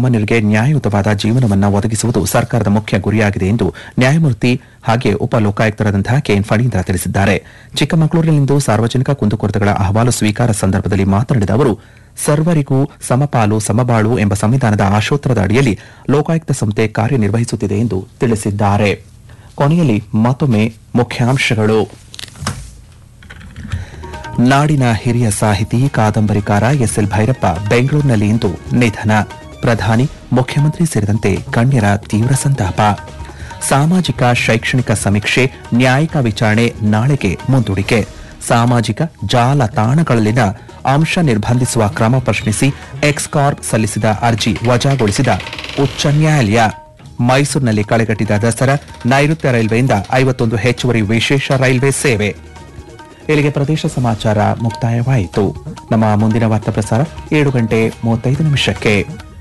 ಸಾಮಾನ್ಯರಿಗೆ ನ್ಯಾಯಯುತವಾದ ಜೀವನವನ್ನು ಒದಗಿಸುವುದು ಸರ್ಕಾರದ ಮುಖ್ಯ ಗುರಿಯಾಗಿದೆ ಎಂದು ನ್ಯಾಯಮೂರ್ತಿ ಹಾಗೆ ಉಪ ಲೋಕಾಯುಕ್ತರಾದಂತಹ ಕೆಎನ್ ಫಣೀಂದ್ರ ತಿಳಿಸಿದ್ದಾರೆ ಚಿಕ್ಕಮಗಳೂರಿನಲ್ಲಿಂದು ಸಾರ್ವಜನಿಕ ಕುಂದುಕೊರತೆಗಳ ಅಹವಾಲು ಸ್ವೀಕಾರ ಸಂದರ್ಭದಲ್ಲಿ ಮಾತನಾಡಿದ ಅವರು ಸರ್ವರಿಗೂ ಸಮಪಾಲು ಸಮಬಾಳು ಎಂಬ ಸಂವಿಧಾನದ ಆಶೋತ್ತರದ ಅಡಿಯಲ್ಲಿ ಲೋಕಾಯುಕ್ತ ಸಂಸ್ಥೆ ಕಾರ್ಯನಿರ್ವಹಿಸುತ್ತಿದೆ ಎಂದು ತಿಳಿಸಿದ್ದಾರೆ ಕೊನೆಯಲ್ಲಿ ಮತ್ತೊಮ್ಮೆ ಮುಖ್ಯಾಂಶಗಳು ನಾಡಿನ ಹಿರಿಯ ಸಾಹಿತಿ ಕಾದಂಬರಿಕಾರ ಎಸ್ಎಲ್ ಭೈರಪ್ಪ ಬೆಂಗಳೂರಿನಲ್ಲಿ ಇಂದು ನಿಧನ ಪ್ರಧಾನಿ ಮುಖ್ಯಮಂತ್ರಿ ಸೇರಿದಂತೆ ಗಣ್ಯರ ತೀವ್ರ ಸಂತಾಪ ಸಾಮಾಜಿಕ ಶೈಕ್ಷಣಿಕ ಸಮೀಕ್ಷೆ ನ್ಯಾಯಿಕ ವಿಚಾರಣೆ ನಾಳೆಗೆ ಮುಂದೂಡಿಕೆ ಸಾಮಾಜಿಕ ಜಾಲತಾಣಗಳಲ್ಲಿನ ಅಂಶ ನಿರ್ಬಂಧಿಸುವ ಕ್ರಮ ಪ್ರಶ್ನಿಸಿ ಎಕ್ಸ್ಕಾರ್ಪ್ ಸಲ್ಲಿಸಿದ ಅರ್ಜಿ ವಜಾಗೊಳಿಸಿದ ಉಚ್ಚ ನ್ಯಾಯಾಲಯ ಮೈಸೂರಿನಲ್ಲಿ ಕಳೆಗಟ್ಟಿದ ದಸರಾ ನೈಋತ್ಯ ರೈಲ್ವೆಯಿಂದ ಐವತ್ತೊಂದು ಹೆಚ್ಚುವರಿ ವಿಶೇಷ ರೈಲ್ವೆ ಸೇವೆ ಇಲ್ಲಿಗೆ ಪ್ರದೇಶ ಸಮಾಚಾರ ಮುಕ್ತಾಯವಾಯಿತು ನಮ್ಮ ಮುಂದಿನ ವಾರ್ತಾ ಪ್ರಸಾರ ಏಳು ಗಂಟೆ ಮೂವತ್ತೈದು ನಿಮಿಷಕ್ಕೆ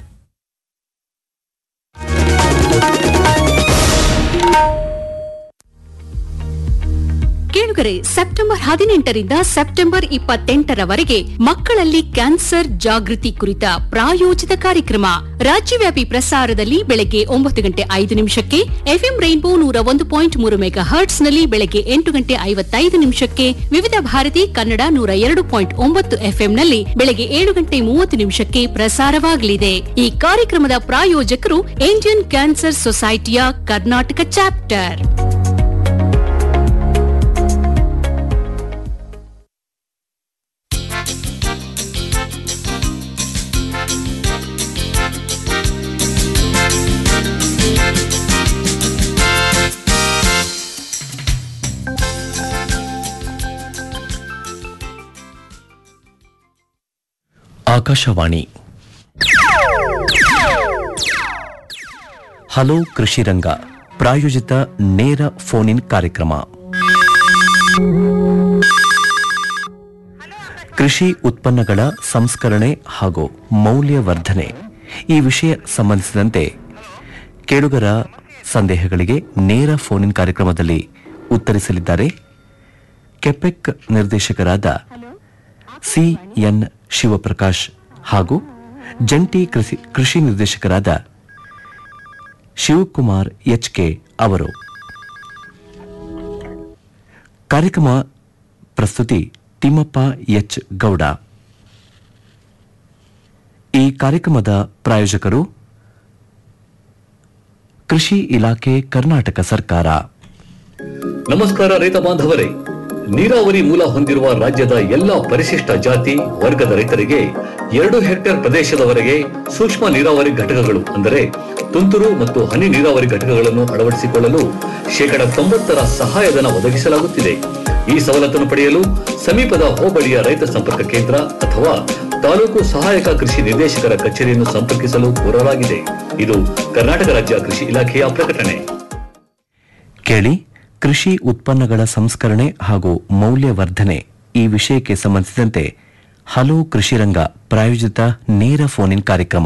ಕೇಳುಗರೆ ಸೆಪ್ಟೆಂಬರ್ ಹದಿನೆಂಟರಿಂದ ಸೆಪ್ಟೆಂಬರ್ ಇಪ್ಪತ್ತೆಂಟರವರೆಗೆ ಮಕ್ಕಳಲ್ಲಿ ಕ್ಯಾನ್ಸರ್ ಜಾಗೃತಿ ಕುರಿತ ಪ್ರಾಯೋಜಿತ ಕಾರ್ಯಕ್ರಮ ರಾಜ್ಯವ್ಯಾಪಿ ಪ್ರಸಾರದಲ್ಲಿ ಬೆಳಗ್ಗೆ ಒಂಬತ್ತು ಗಂಟೆ ಐದು ನಿಮಿಷಕ್ಕೆ ಎಫ್ಎಂ ರೈನ್ಬೋ ನೂರ ಒಂದು ಪಾಯಿಂಟ್ ಮೂರು ಮೆಗಾ ಹರ್ಟ್ಸ್ನಲ್ಲಿ ಬೆಳಗ್ಗೆ ಎಂಟು ಗಂಟೆ ಐವತ್ತೈದು ನಿಮಿಷಕ್ಕೆ ವಿವಿಧ ಭಾರತಿ ಕನ್ನಡ ನೂರ ಎರಡು ಪಾಯಿಂಟ್ ಒಂಬತ್ತು ಎಫ್ಎಂನಲ್ಲಿ ಬೆಳಗ್ಗೆ ಏಳು ಗಂಟೆ ಮೂವತ್ತು ನಿಮಿಷಕ್ಕೆ ಪ್ರಸಾರವಾಗಲಿದೆ ಈ ಕಾರ್ಯಕ್ರಮದ ಪ್ರಾಯೋಜಕರು ಇಂಡಿಯನ್ ಕ್ಯಾನ್ಸರ್ ಸೊಸೈಟಿಯ ಕರ್ನಾಟಕ ಚಾಪ್ಟರ್ ಆಕಾಶವಾಣಿ ಹಲೋ ಕೃಷಿ ರಂಗ ಪ್ರಾಯೋಜಿತ ನೇರ ಫೋನ್ ಇನ್ ಕಾರ್ಯಕ್ರಮ ಕೃಷಿ ಉತ್ಪನ್ನಗಳ ಸಂಸ್ಕರಣೆ ಹಾಗೂ ಮೌಲ್ಯವರ್ಧನೆ ಈ ವಿಷಯ ಸಂಬಂಧಿಸಿದಂತೆ ಕೇಳುಗರ ಸಂದೇಹಗಳಿಗೆ ನೇರ ಫೋನ್ ಇನ್ ಕಾರ್ಯಕ್ರಮದಲ್ಲಿ ಉತ್ತರಿಸಲಿದ್ದಾರೆ ಕೆಪೆಕ್ ನಿರ್ದೇಶಕರಾದ ಸಿಎನ್ ಶಿವಪ್ರಕಾಶ್ ಹಾಗೂ ಜಂಟಿ ಕೃಷಿ ಕೃಷಿ ನಿರ್ದೇಶಕರಾದ ಶಿವಕುಮಾರ್ ಎಚ್ಕೆ ಅವರು ಕಾರ್ಯಕ್ರಮ ಪ್ರಸ್ತುತಿ ತಿಮ್ಮಪ್ಪ ಎಚ್ ಗೌಡ ಈ ಕಾರ್ಯಕ್ರಮದ ಪ್ರಾಯೋಜಕರು ಕೃಷಿ ಇಲಾಖೆ ಕರ್ನಾಟಕ ಸರ್ಕಾರ ನಮಸ್ಕಾರ ರೈತ ಬಾಂಧವರೇ ನೀರಾವರಿ ಮೂಲ ಹೊಂದಿರುವ ರಾಜ್ಯದ ಎಲ್ಲಾ ಪರಿಶಿಷ್ಟ ಜಾತಿ ವರ್ಗದ ರೈತರಿಗೆ ಎರಡು ಹೆಕ್ಟೇರ್ ಪ್ರದೇಶದವರೆಗೆ ಸೂಕ್ಷ್ಮ ನೀರಾವರಿ ಘಟಕಗಳು ಅಂದರೆ ತುಂತುರು ಮತ್ತು ಹನಿ ನೀರಾವರಿ ಘಟಕಗಳನ್ನು ಅಳವಡಿಸಿಕೊಳ್ಳಲು ಶೇಕಡ ತೊಂಬತ್ತರ ಸಹಾಯಧನ ಒದಗಿಸಲಾಗುತ್ತಿದೆ ಈ ಸವಲತ್ತನ್ನು ಪಡೆಯಲು ಸಮೀಪದ ಹೋಬಳಿಯ ರೈತ ಸಂಪರ್ಕ ಕೇಂದ್ರ ಅಥವಾ ತಾಲೂಕು ಸಹಾಯಕ ಕೃಷಿ ನಿರ್ದೇಶಕರ ಕಚೇರಿಯನ್ನು ಸಂಪರ್ಕಿಸಲು ಕೋರಲಾಗಿದೆ ಇದು ಕರ್ನಾಟಕ ರಾಜ್ಯ ಕೃಷಿ ಇಲಾಖೆಯ ಪ್ರಕಟಣೆ ಕೇಳಿ ಕೃಷಿ ಉತ್ಪನ್ನಗಳ ಸಂಸ್ಕರಣೆ ಹಾಗೂ ಮೌಲ್ಯವರ್ಧನೆ ಈ ವಿಷಯಕ್ಕೆ ಸಂಬಂಧಿಸಿದಂತೆ ಹಲೋ ಕೃಷಿ ರಂಗ ಪ್ರಾಯೋಜಿತ ನೇರ ಫೋನ್ ಇನ್ ಕಾರ್ಯಕ್ರಮ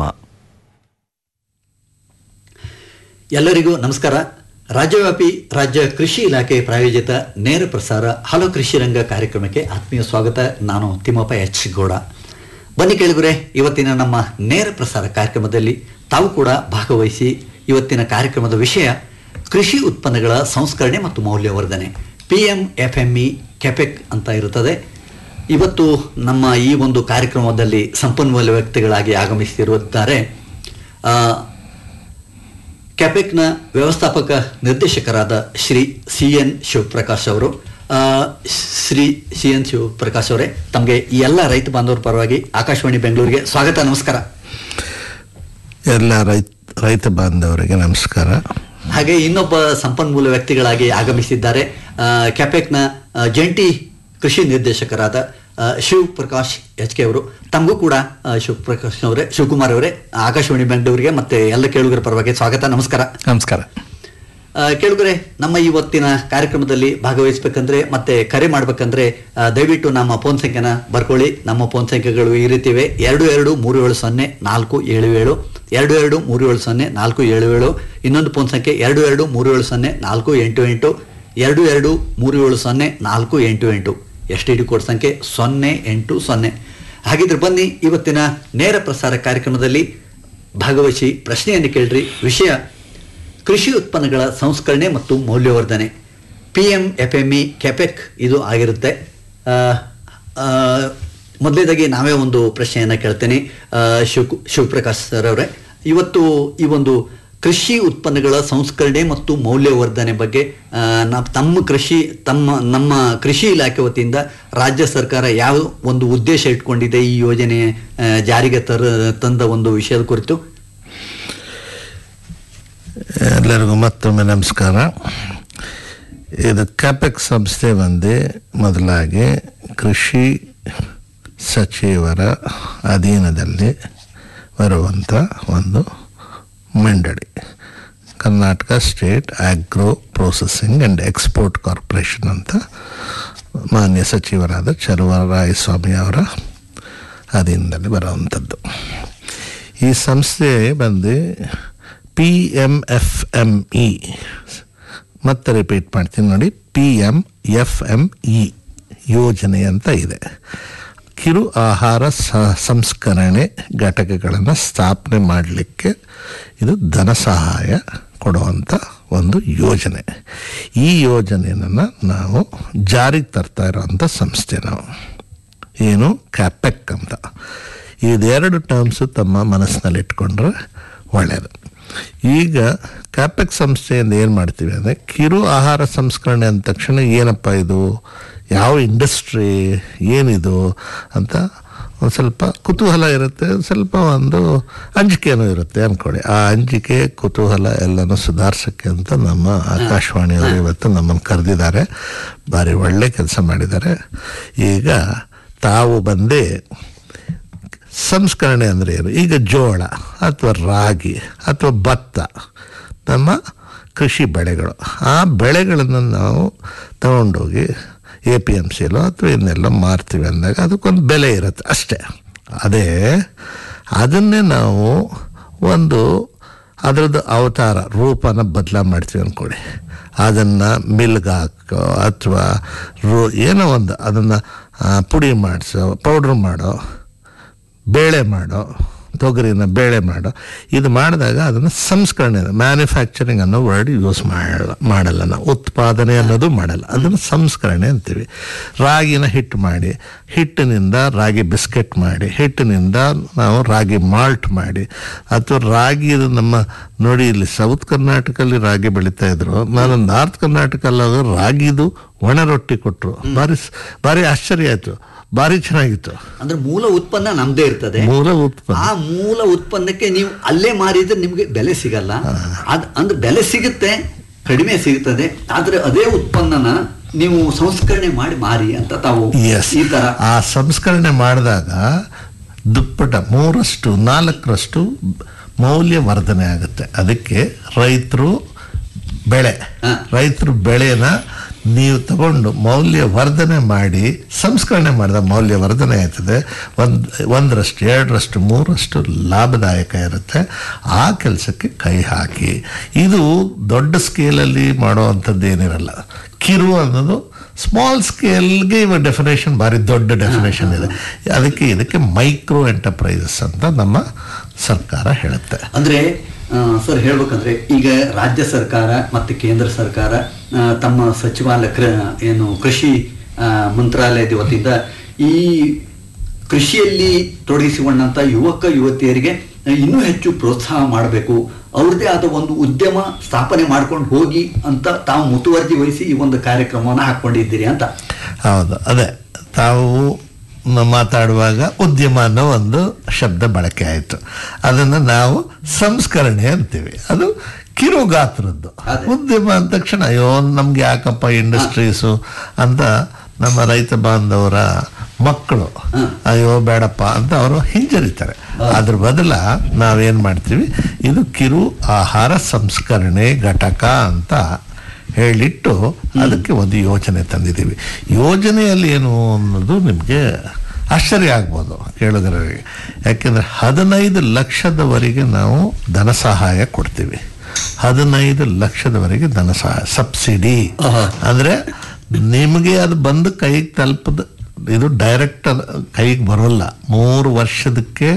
ಎಲ್ಲರಿಗೂ ನಮಸ್ಕಾರ ರಾಜ್ಯವ್ಯಾಪಿ ರಾಜ್ಯ ಕೃಷಿ ಇಲಾಖೆ ಪ್ರಾಯೋಜಿತ ನೇರ ಪ್ರಸಾರ ಹಲೋ ಕೃಷಿ ರಂಗ ಕಾರ್ಯಕ್ರಮಕ್ಕೆ ಆತ್ಮೀಯ ಸ್ವಾಗತ ನಾನು ತಿಮ್ಮಪ್ಪ ಎಚ್ ಗೌಡ ಬನ್ನಿ ಕೇಳಿಗುರೆ ಇವತ್ತಿನ ನಮ್ಮ ನೇರ ಪ್ರಸಾರ ಕಾರ್ಯಕ್ರಮದಲ್ಲಿ ತಾವು ಕೂಡ ಭಾಗವಹಿಸಿ ಇವತ್ತಿನ ಕಾರ್ಯಕ್ರಮದ ವಿಷಯ ಕೃಷಿ ಉತ್ಪನ್ನಗಳ ಸಂಸ್ಕರಣೆ ಮತ್ತು ಮೌಲ್ಯವರ್ಧನೆ P M F M E KAPPEC ಅಂತ ಇರುತ್ತದೆ ಇವತ್ತು ನಮ್ಮ ಈ ಒಂದು ಕಾರ್ಯಕ್ರಮದಲ್ಲಿ ಸಂಪನ್ಮೂಲ ವ್ಯಕ್ತಿಗಳಾಗಿ ಆಗಮಿಸಿರುತ್ತಾರೆ ಆ, ಕ್ಯಾಪೆಕ್ನ ವ್ಯವಸ್ಥಾಪಕ ನಿರ್ದೇಶಕರಾದ ಶ್ರೀ ಸಿ ಎನ್ ಶಿವಪ್ರಕಾಶ್ ಅವರು ಆ, ಶ್ರೀ ಸಿ ಎನ್ ಶಿವಪ್ರಕಾಶ್ ಅವರೇ ತಮಗೆ ಈ ಎಲ್ಲ ರೈತ ಬಾಂಧವರ ಪರವಾಗಿ ಆಕಾಶವಾಣಿ ಬೆಂಗಳೂರಿಗೆ ಸ್ವಾಗತ ನಮಸ್ಕಾರ ಎಲ್ಲ ರೈತ ರೈತ ಬಾಂಧವರಿಗೆ ನಮಸ್ಕಾರ ಹಾಗೆ ಇನ್ನೊಬ್ಬ ಸಂಪನ್ಮೂಲ ವ್ಯಕ್ತಿಗಳಾಗಿ ಆಗಮಿಸಿದ್ದಾರೆ ಆ, ಕ್ಯಾಪೆಕ್ನ ಆ, ಜಂಟಿ ಕೃಷಿ ನಿರ್ದೇಶಕರಾದ ಆ, ಶಿವಪ್ರಕಾಶ್ ಎಚ್ ಕೆ ಅವರು ತಮಗೂ ಕೂಡ ಆ, ಶಿವಪ್ರಕಾಶ್ ಅವರೇ ಶಿವಕುಮಾರ್ ಅವರೇ ಆಕಾಶವಾಣಿ ಬೆಂಗಳೂರಿಗೆ ಮತ್ತೆ ಎಲ್ಲ ಕೇಳುಗರ ಪರವಾಗಿ ಸ್ವಾಗತ ನಮಸ್ಕಾರ ನಮಸ್ಕಾರ ಆ, ಕೇಳುಗರೆ ನಮ್ಮ ಇವತ್ತಿನ ಕಾರ್ಯಕ್ರಮದಲ್ಲಿ ಭಾಗವಹಿಸಬೇಕಂದ್ರೆ ಮತ್ತೆ ಕರೆ ಮಾಡ್ಬೇಕಂದ್ರೆ ಆ, ದಯವಿಟ್ಟು ನಮ್ಮ ಫೋನ್ ಸಂಖ್ಯೆನ ಬರ್ಕೊಳ್ಳಿ ನಮ್ಮ ಫೋನ್ ಸಂಖ್ಯೆಗಳು ಈ ರೀತಿ ಇವೆ ಎರಡು ಎರಡು ಮೂರು ಏಳು ಸೊನ್ನೆ ನಾಲ್ಕು ಏಳು ಏಳು ಎರಡು ಎರಡು ಮೂರು ಏಳು ಸೊನ್ನೆ ನಾಲ್ಕು ಏಳು ಏಳು ಇನ್ನೊಂದು ಫೋನ್ ಸಂಖ್ಯೆ ಎರಡು ಎರಡು ಮೂರು ಏಳು ಸೊನ್ನೆ ನಾಲ್ಕು ಎಂಟು ಎಂಟು ಎರಡು ಎರಡು ಮೂರು ಏಳು ಸೊನ್ನೆ ನಾಲ್ಕು ಎಂಟು ಎಂಟು ಎಸ್ ಟಿ ಡಿ ಕೋಡ್ ಸಂಖ್ಯೆ ಸೊನ್ನೆ ಎಂಟು ಸೊನ್ನೆ ಹಾಗಿದ್ರೆ ಬನ್ನಿ ಇವತ್ತಿನ ನೇರ ಪ್ರಸಾರ ಕಾರ್ಯಕ್ರಮದಲ್ಲಿ ಭಾಗವಹಿಸಿ ಪ್ರಶ್ನೆಯನ್ನು ಕೇಳ್ರಿ ವಿಷಯ ಕೃಷಿ ಉತ್ಪನ್ನಗಳ ಸಂಸ್ಕರಣೆ ಮತ್ತು ಮೌಲ್ಯವರ್ಧನೆ P M F M E KAPPEC ಇದು ಆಗಿರುತ್ತೆ ಆ, ಆ, ಮೊದಲನೇದಾಗಿ ನಾವೇ ಒಂದು ಪ್ರಶ್ನೆಯನ್ನು ಕೇಳ್ತೇನೆ ಆ, ಶಿವ್ ಶಿವಪ್ರಕಾಶ್ ಸರ್ ಅವರೇ ಇವತ್ತು ಈ ಒಂದು ಕೃಷಿ ಉತ್ಪನ್ನಗಳ ಸಂಸ್ಕರಣೆ ಮತ್ತು ಮೌಲ್ಯವರ್ಧನೆ ಬಗ್ಗೆ ಆ, ನಾವು ತಮ್ಮ ಕೃಷಿ ತಮ್ಮ ನಮ್ಮ ಕೃಷಿ ಇಲಾಖೆ ವತಿಯಿಂದ ರಾಜ್ಯ ಸರ್ಕಾರ ಯಾವ ಒಂದು ಉದ್ದೇಶ ಇಟ್ಕೊಂಡಿದೆ ಈ ಯೋಜನೆ ಆ, ಜಾರಿಗೆ ತರ ತಂದ ಒಂದು ವಿಷಯದ ಕುರಿತು ಎಲ್ಲರಿಗೂ ಮತ್ತೊಮ್ಮೆ ನಮಸ್ಕಾರ ಇದು ಕ್ಯಾಪೆಕ್ ಸಂಸ್ಥೆ ಬಂದು ಮೊದಲಾಗಿ ಕೃಷಿ ಸಚಿವರ ಅಧೀನದಲ್ಲಿ ಬರುವಂಥ ಒಂದು ಮಂಡಳಿ Karnataka state agro processing and export corporation ಅಂತ ಮಾನ್ಯ ಸಚಿವರಾದ ಚಲುವರಾಯಸ್ವಾಮಿ ಅವರ ಅಧೀನದಲ್ಲಿ ಬರುವಂಥದ್ದು ಈ ಸಂಸ್ಥೆ ಬಂದು P M F M E ಮತ್ತೆ ರಿಪೀಟ್ ಮಾಡ್ತೀನಿ ನೋಡಿ P M F M E ಯೋಜನೆ ಅಂತ ಇದೆ ಕಿರು ಆಹಾರ ಸ- ಸಂಸ್ಕರಣೆ ಘಟಕಗಳನ್ನು ಸ್ಥಾಪನೆ ಮಾಡಲಿಕ್ಕೆ ಇದು ಧನ ಸಹಾಯ ಕೊಡುವಂಥ ಒಂದು ಯೋಜನೆ ಈ ಯೋಜನೆಯನ್ನು ನಾವು ಜಾರಿಗೆ ತರ್ತಾ ಇರೋವಂಥ ಸಂಸ್ಥೆ ನಾವು ಏನು ಕ್ಯಾಪೆಕ್ ಅಂತ ಇದೆರಡು ಟರ್ಮ್ಸು ತಮ್ಮ ಮನಸ್ಸಿನಲ್ಲಿ ಇಟ್ಕೊಂಡ್ರೆ ಒಳ್ಳೆಯದು ಈಗ ಕ್ಯಾಪೆಕ್ ಸಂಸ್ಥೆಯಿಂದ ಏನು ಮಾಡ್ತೀವಿ ಅಂದರೆ ಕಿರು ಆಹಾರ ಸಂಸ್ಕರಣೆ ಅಂದ ತಕ್ಷಣ ಏನಪ್ಪ ಇದು ಯಾವ ಇಂಡಸ್ಟ್ರಿ ಏನಿದು ಅಂತ ಒಂದು ಸ್ವಲ್ಪ ಕುತೂಹಲ ಇರುತ್ತೆ ಒಂದ್ ಸ್ವಲ್ಪ ಒಂದು ಅಂಜಿಕೆನೂ ಇರುತ್ತೆ ಅಂದ್ಕೊಳ್ಳಿ ಆ ಅಂಜಿಕೆ ಕುತೂಹಲ ಎಲ್ಲನೂ ಸುಧಾರಿಸೋಕ್ಕೆ ಅಂತ ನಮ್ಮ ಆಕಾಶವಾಣಿಯವರು ಇವತ್ತು ನಮ್ಮನ್ನು ಕರೆದಿದ್ದಾರೆ ಭಾರಿ ಒಳ್ಳೆ ಕೆಲಸ ಮಾಡಿದ್ದಾರೆ ಈಗ ತಾವು ಬಂದೇ ಸಂಸ್ಕರಣೆ ಅಂದರೆ ಏನು ಈಗ ಜೋಳ ಅಥವಾ ರಾಗಿ ಅಥವಾ ಭತ್ತ ನಮ್ಮ ಕೃಷಿ ಬೆಳೆಗಳು ಆ ಬೆಳೆಗಳನ್ನು ನಾವು ತಗೊಂಡೋಗಿ ಎ ಪಿ ಎಮ್ ಸಿಲೋ ಅಥವಾ ಇನ್ನೆಲ್ಲ ಮಾರ್ತೀವಿ ಅಂದಾಗ ಅದಕ್ಕೊಂದು ಬೆಲೆ ಇರುತ್ತೆ ಅಷ್ಟೇ ಅದೇ ಅದನ್ನೇ ನಾವು ಒಂದು ಅದರದ್ದು ಅವತಾರ ರೂಪನ ಬದಲಾ ಮಾಡ್ತೀವಿ ಅಂದ್ಕೊಳ್ಳಿ ಅದನ್ನು ಮಿಲ್ಗೆ ಹಾಕೋ ಅಥವಾ ರೋ ಏನೋ ಒಂದು ಅದನ್ನು ಪುಡಿ ಮಾಡಿಸೋ ಪೌಡ್ರ್ ಮಾಡೋ ಬೇಳೆ ಮಾಡೋ ತೊಗರಿನ ಬೇಳೆ ಮಾಡೋ ಇದು ಮಾಡಿದಾಗ ಅದನ್ನು ಸಂಸ್ಕರಣೆ ಮ್ಯಾನುಫ್ಯಾಕ್ಚರಿಂಗ್ ಅನ್ನೋ ವರ್ಡ್ ಯೂಸ್ ಮಾಡಲ್ಲ ಮಾಡಲ್ಲ ನಾವು ಉತ್ಪಾದನೆ ಅನ್ನೋದು ಮಾಡಲ್ಲ ಅದನ್ನು ಸಂಸ್ಕರಣೆ ಅಂತೀವಿ ರಾಗಿನ ಹಿಟ್ಟು ಮಾಡಿ ಹಿಟ್ಟಿನಿಂದ ರಾಗಿ ಬಿಸ್ಕೆಟ್ ಮಾಡಿ ಹಿಟ್ಟಿನಿಂದ ನಾವು ರಾಗಿ ಮಾಲ್ಟ್ ಮಾಡಿ ಅಥವಾ ರಾಗಿ ಇದು ನಮ್ಮ ನೋಡಿ ಇಲ್ಲಿ ಸೌತ್ ಕರ್ನಾಟಕದಲ್ಲಿ ರಾಗಿ ಬೆಳೀತಾ ಇದ್ರು ನಾನು ನಾರ್ತ್ ಕರ್ನಾಟಕಲ್ಲಿ ರಾಗಿದು ಒಣ ರೊಟ್ಟಿ ಕೊಟ್ಟರು ಭಾರಿ ಸ್- ಭಾರಿ ಆಶ್ಚರ್ಯ ಆಯಿತು ಭಾರಿ ಚೆನ್ನಾಗಿತ್ತು ಅಂದ್ರೆ ಮೂಲ ಉತ್ಪನ್ನ ನಮ್ದೇ ಇರ್ತದೆ ಮೂಲ ಉತ್ಪನ್ನ ಆ ಮೂಲ ಉತ್ಪನ್ನಕ್ಕೆ ನೀವು ಅಲ್ಲೇ ಮಾರಿದ್ರೆ ನಿಮ್ಗೆ ಬೆಲೆ ಸಿಗಲ್ಲ ಅದ್ ಅಂದ್ರೆ ಬೆಲೆ ಸಿಗುತ್ತೆ ಕಡಿಮೆ ಸಿಗುತ್ತದೆ ಆದ್ರೆ ಅದೇ ಉತ್ಪನ್ನನ ನೀವು ಸಂಸ್ಕರಣೆ ಮಾಡಿ ಮಾರಿ ಅಂತ ತಾವು ಎಸ್ ಈ ತರ ಆ ಸಂಸ್ಕರಣೆ ಮಾಡಿದಾಗ ದುಪ್ಪಟ ಮೂರಷ್ಟು ನಾಲ್ಕರಷ್ಟು ಮೌಲ್ಯವರ್ಧನೆ ಆಗುತ್ತೆ ಅದಕ್ಕೆ ರೈತರು ಬೆಳೆ ಹ. ರೈತರು ಬೆಳೆನ ನೀವು ತಗೊಂಡು ಮೌಲ್ಯವರ್ಧನೆ ಮಾಡಿ ಸಂಸ್ಕರಣೆ ಮಾಡಿದ ಮೌಲ್ಯವರ್ಧನೆ ಆಯ್ತದೆ ಒಂದು ಒಂದರಷ್ಟು ಎರಡರಷ್ಟು ಮೂರಷ್ಟು ಲಾಭದಾಯಕ ಇರುತ್ತೆ ಆ ಕೆಲಸಕ್ಕೆ ಕೈ ಹಾಕಿ ಇದು ದೊಡ್ಡ ಸ್ಕೇಲಲ್ಲಿ ಮಾಡುವಂಥದ್ದು ಏನಿರಲ್ಲ ಕಿರು ಅನ್ನೋದು ಸ್ಮಾಲ್ ಸ್ಕೇಲ್ಗೆ ಇವ ಡೆಫಿನೇಷನ್ ಭಾರಿ ದೊಡ್ಡ ಡೆಫಿನೇಷನ್ ಇದೆ ಅದಕ್ಕೆ ಇದಕ್ಕೆ ಮೈಕ್ರೋ ಎಂಟರ್ಪ್ರೈಸಸ್ ಅಂತ ನಮ್ಮ ಸರ್ಕಾರ ಹೇಳುತ್ತೆ ಅಂದ್ರೆ ಆ, ಸರ್ ಹೇಳ್ಬೇಕಂದ್ರೆ ಈಗ ರಾಜ್ಯ ಸರ್ಕಾರ ಮತ್ತು ಕೇಂದ್ರ ಸರ್ಕಾರ ಆ, ತಮ್ಮ ಸಚಿವಾಲಯ ಕೃ- ಏನು ಕೃಷಿ ಆ, ಮಂತ್ರಾಲಯದ ವತಿಯಿಂದ ಈ ಕೃಷಿಯಲ್ಲಿ ತೊಡಗಿಸಿಕೊಂಡಂತ ಯುವಕ ಯುವತಿಯರಿಗೆ ಇನ್ನೂ ಹೆಚ್ಚು ಪ್ರೋತ್ಸಾಹ ಮಾಡಬೇಕು ಅವ್ರದ್ದೇ ಆದ ಒಂದು ಉದ್ಯಮ ಸ್ಥಾಪನೆ ಮಾಡ್ಕೊಂಡು ಹೋಗಿ ಅಂತ ತಾವು ಮುತುವರ್ಜಿ ವಹಿಸಿ ಈ ಒಂದು ಕಾರ್ಯಕ್ರಮವನ್ನು ಹಾಕೊಂಡಿದ್ದೀರಿ ಅಂತ ಹೌದು ಅದೇ ತಾವು ನ- ಮಾತಾಡುವಾಗ ಉದ್ಯಮ ಅನ್ನೋ ಒಂದು ಶಬ್ದ ಬಳಕೆ ಆಯಿತು ಅದನ್ನು ನಾವು ಸಂಸ್ಕರಣೆ ಅಂತೀವಿ ಅದು ಕಿರು ಗಾತ್ರದ್ದು ಅದೇ. ಉದ್ಯಮ ಅಂದ ತಕ್ಷಣ ಅಯ್ಯೋ ನಮ್ಗೆ ಯಾಕಪ್ಪ ಇಂಡಸ್ಟ್ರೀಸು ಅಂತ ನಮ್ಮ ರೈತ ಬಾಂಧವರ ಮಕ್ಕಳು ಅಯ್ಯೋ ಬೇಡಪ್ಪ ಅಂತ ಅವರು ಹಿಂಜರಿತಾರೆ ಅದ್ರ ಬದಲ ನಾವೇನ್ ಮಾಡ್ತೀವಿ ಇದು ಕಿರು ಆಹಾರ ಸಂಸ್ಕರಣೆ ಘಟಕ ಅಂತ ಹೇಳಿಟ್ಟು ಅದಕ್ಕೆ ಒಂದು ಯೋಜನೆ ತಂದಿದ್ದೀವಿ ಯೋಜನೆಯಲ್ಲಿ ಏನು ಅನ್ನೋದು ನಿಮಗೆ ಆಶ್ಚರ್ಯ ಆಗ್ಬೋದು ಕೇಳುಗರಿಗೆ ಯಾಕೆಂದ್ರೆ ಹದಿನೈದು ಲಕ್ಷದವರೆಗೆ ನಾವು ಧನ ಸಹಾಯ ಕೊಡ್ತೀವಿ ಹದಿನೈದು ಲಕ್ಷದವರೆಗೆ ಧನ ಸಹಾಯ ಸಬ್ಸಿಡಿ ಅಂದ್ರೆ ನಿಮಗೆ ಅದು ಬಂದು ಕೈಗೆ ತಲುಪದ ಇದು ಡೈರೆಕ್ಟ್ ಕೈಗೆ ಬರೋಲ್ಲ ಮೂರು ವರ್ಷದಕ್ಕೆ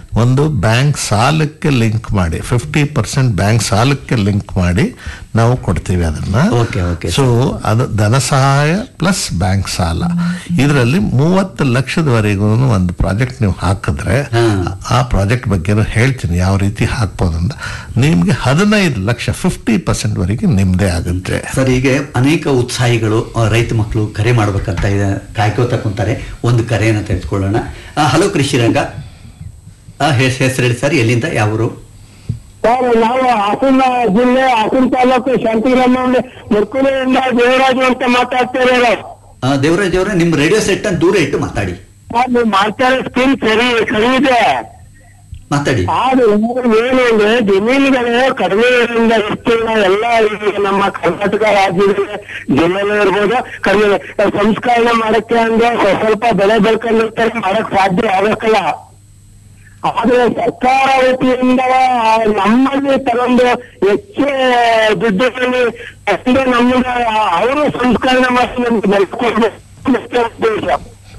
ಒಂದು ಬ್ಯಾಂಕ್ ಸಾಲಕ್ಕೆ ಲಿಂಕ್ ಮಾಡಿ ಫಿಫ್ಟಿ ಪರ್ಸೆಂಟ್ ಬ್ಯಾಂಕ್ ಸಾಲಕ್ಕೆ ಲಿಂಕ್ ಮಾಡಿ ನಾವು ಕೊಡ್ತೀವಿ ಅದನ್ನ Okay, okay. ಸೊ ಅದು ಧನ ಸಹಾಯ ಪ್ಲಸ್ ಬ್ಯಾಂಕ್ ಸಾಲ ಇದರಲ್ಲಿ ಮೂವತ್ತು ಲಕ್ಷದವರೆಗೂ ಒಂದು ಪ್ರಾಜೆಕ್ಟ್ ನೀವು ಹಾಕಿದ್ರೆ ಹಾ. ಆ ಪ್ರಾಜೆಕ್ಟ್ ಬಗ್ಗೆ ಹೇಳ್ತೀನಿ ಯಾವ ರೀತಿ ಹಾಕ್ಬೋದು ಅಂತ ನಿಮ್ಗೆ ಹದಿನೈದು ಲಕ್ಷ ಫಿಫ್ಟಿ ಪರ್ಸೆಂಟ್ ವರೆಗೆ ನಿಮ್ದೇ ಆಗುತ್ತೆ ಸರ್ ಈಗ ಅನೇಕ ಉತ್ಸಾಹಿಗಳು ಆ, ರೈತ ಮಕ್ಕಳು ಕರೆ ಮಾಡ್ಬೇಕಂತ ಇದೆ ಕಾಯ್ಕೋತಾ ಕುಂತಾರೆ ಒಂದು ಕರೆಯನ್ನು ತೆಗೆದುಕೊಳ್ಳೋಣ ಆ, ಹಲೋ ಕೃಷಿ ರಂಗ ಹೆಸರು ಹೇಳಿ ಸರ್ ಎಲ್ಲಿಂದ ಯಾವರು ಸರ್ ನಾವು ಹಾಸನ ಜಿಲ್ಲೆ ಹಾಸನ ತಾಲೂಕು ಶಾಂತಿಗ್ರಾಮ ಮುರ್ಕುಲಿಯಿಂದ ದೇವರಾಜು ಅಂತ ಮಾತಾಡ್ತಿದ್ದಾರೆ ಆ, ದೇವರಾಜ್ ಅವರೇ ನಿಮ್ಮ ರೇಡಿಯೋ ಸೆಟ್ ಅನ್ನು ದೂರ ಇಟ್ಟು ಮಾತಾಡಿ ಸರ್ ನೀವು ಮಾಡ್ತಾ ಇರೋ ಸ್ಕೀಮ್ ಸರಿ ಸರಿ ಇದೆ ಮಾತಾಡಿ ಆದ್ರೆ ಏನು ಅಂದ್ರೆ ಜಮೀನುಗಳು ಕಡಿಮೆ ಇರೋದ್ರಿಂದ ವಿಸ್ತೀರ್ಣ ಎಲ್ಲ ಈಗ ನಮ್ಮ ಕರ್ನಾಟಕ ರಾಜ್ಯದಲ್ಲಿ ಜಿಲ್ಲೆನೂ ಇರ್ಬೋದು ಕಡಿಮೆ ಸಂಸ್ಕರಣೆ ಮಾಡಕ್ಕೆ ಅಂದ್ರೆ ಸ್ವ- ಸ್ವಲ್ಪ ಬೆಳೆ ಬೆಳ್ಕೊಂಡಿರ್ತಾರೆ ಮಾಡಕ್ ಸಾಧ್ಯ ಆಗಕ್ಕಲ್ಲ ಆದ್ರೆ ಸರ್ಕಾರ ವತಿಯಿಂದ ನಮ್ಮಲ್ಲಿ ತಗೊಂಡು ಹೆಚ್ಚು ದುಡ್ಡುಗಳಲ್ಲಿ ತಂದು ನಮ್ಮನ್ನ ಅವರು ಸಂಸ್ಕರಣೆ ಮಾಡಿ ನಮ್ಗೆ ಬೆಳ್ಕೊಡ್ಬೇಕು ಉದ್ದೇಶ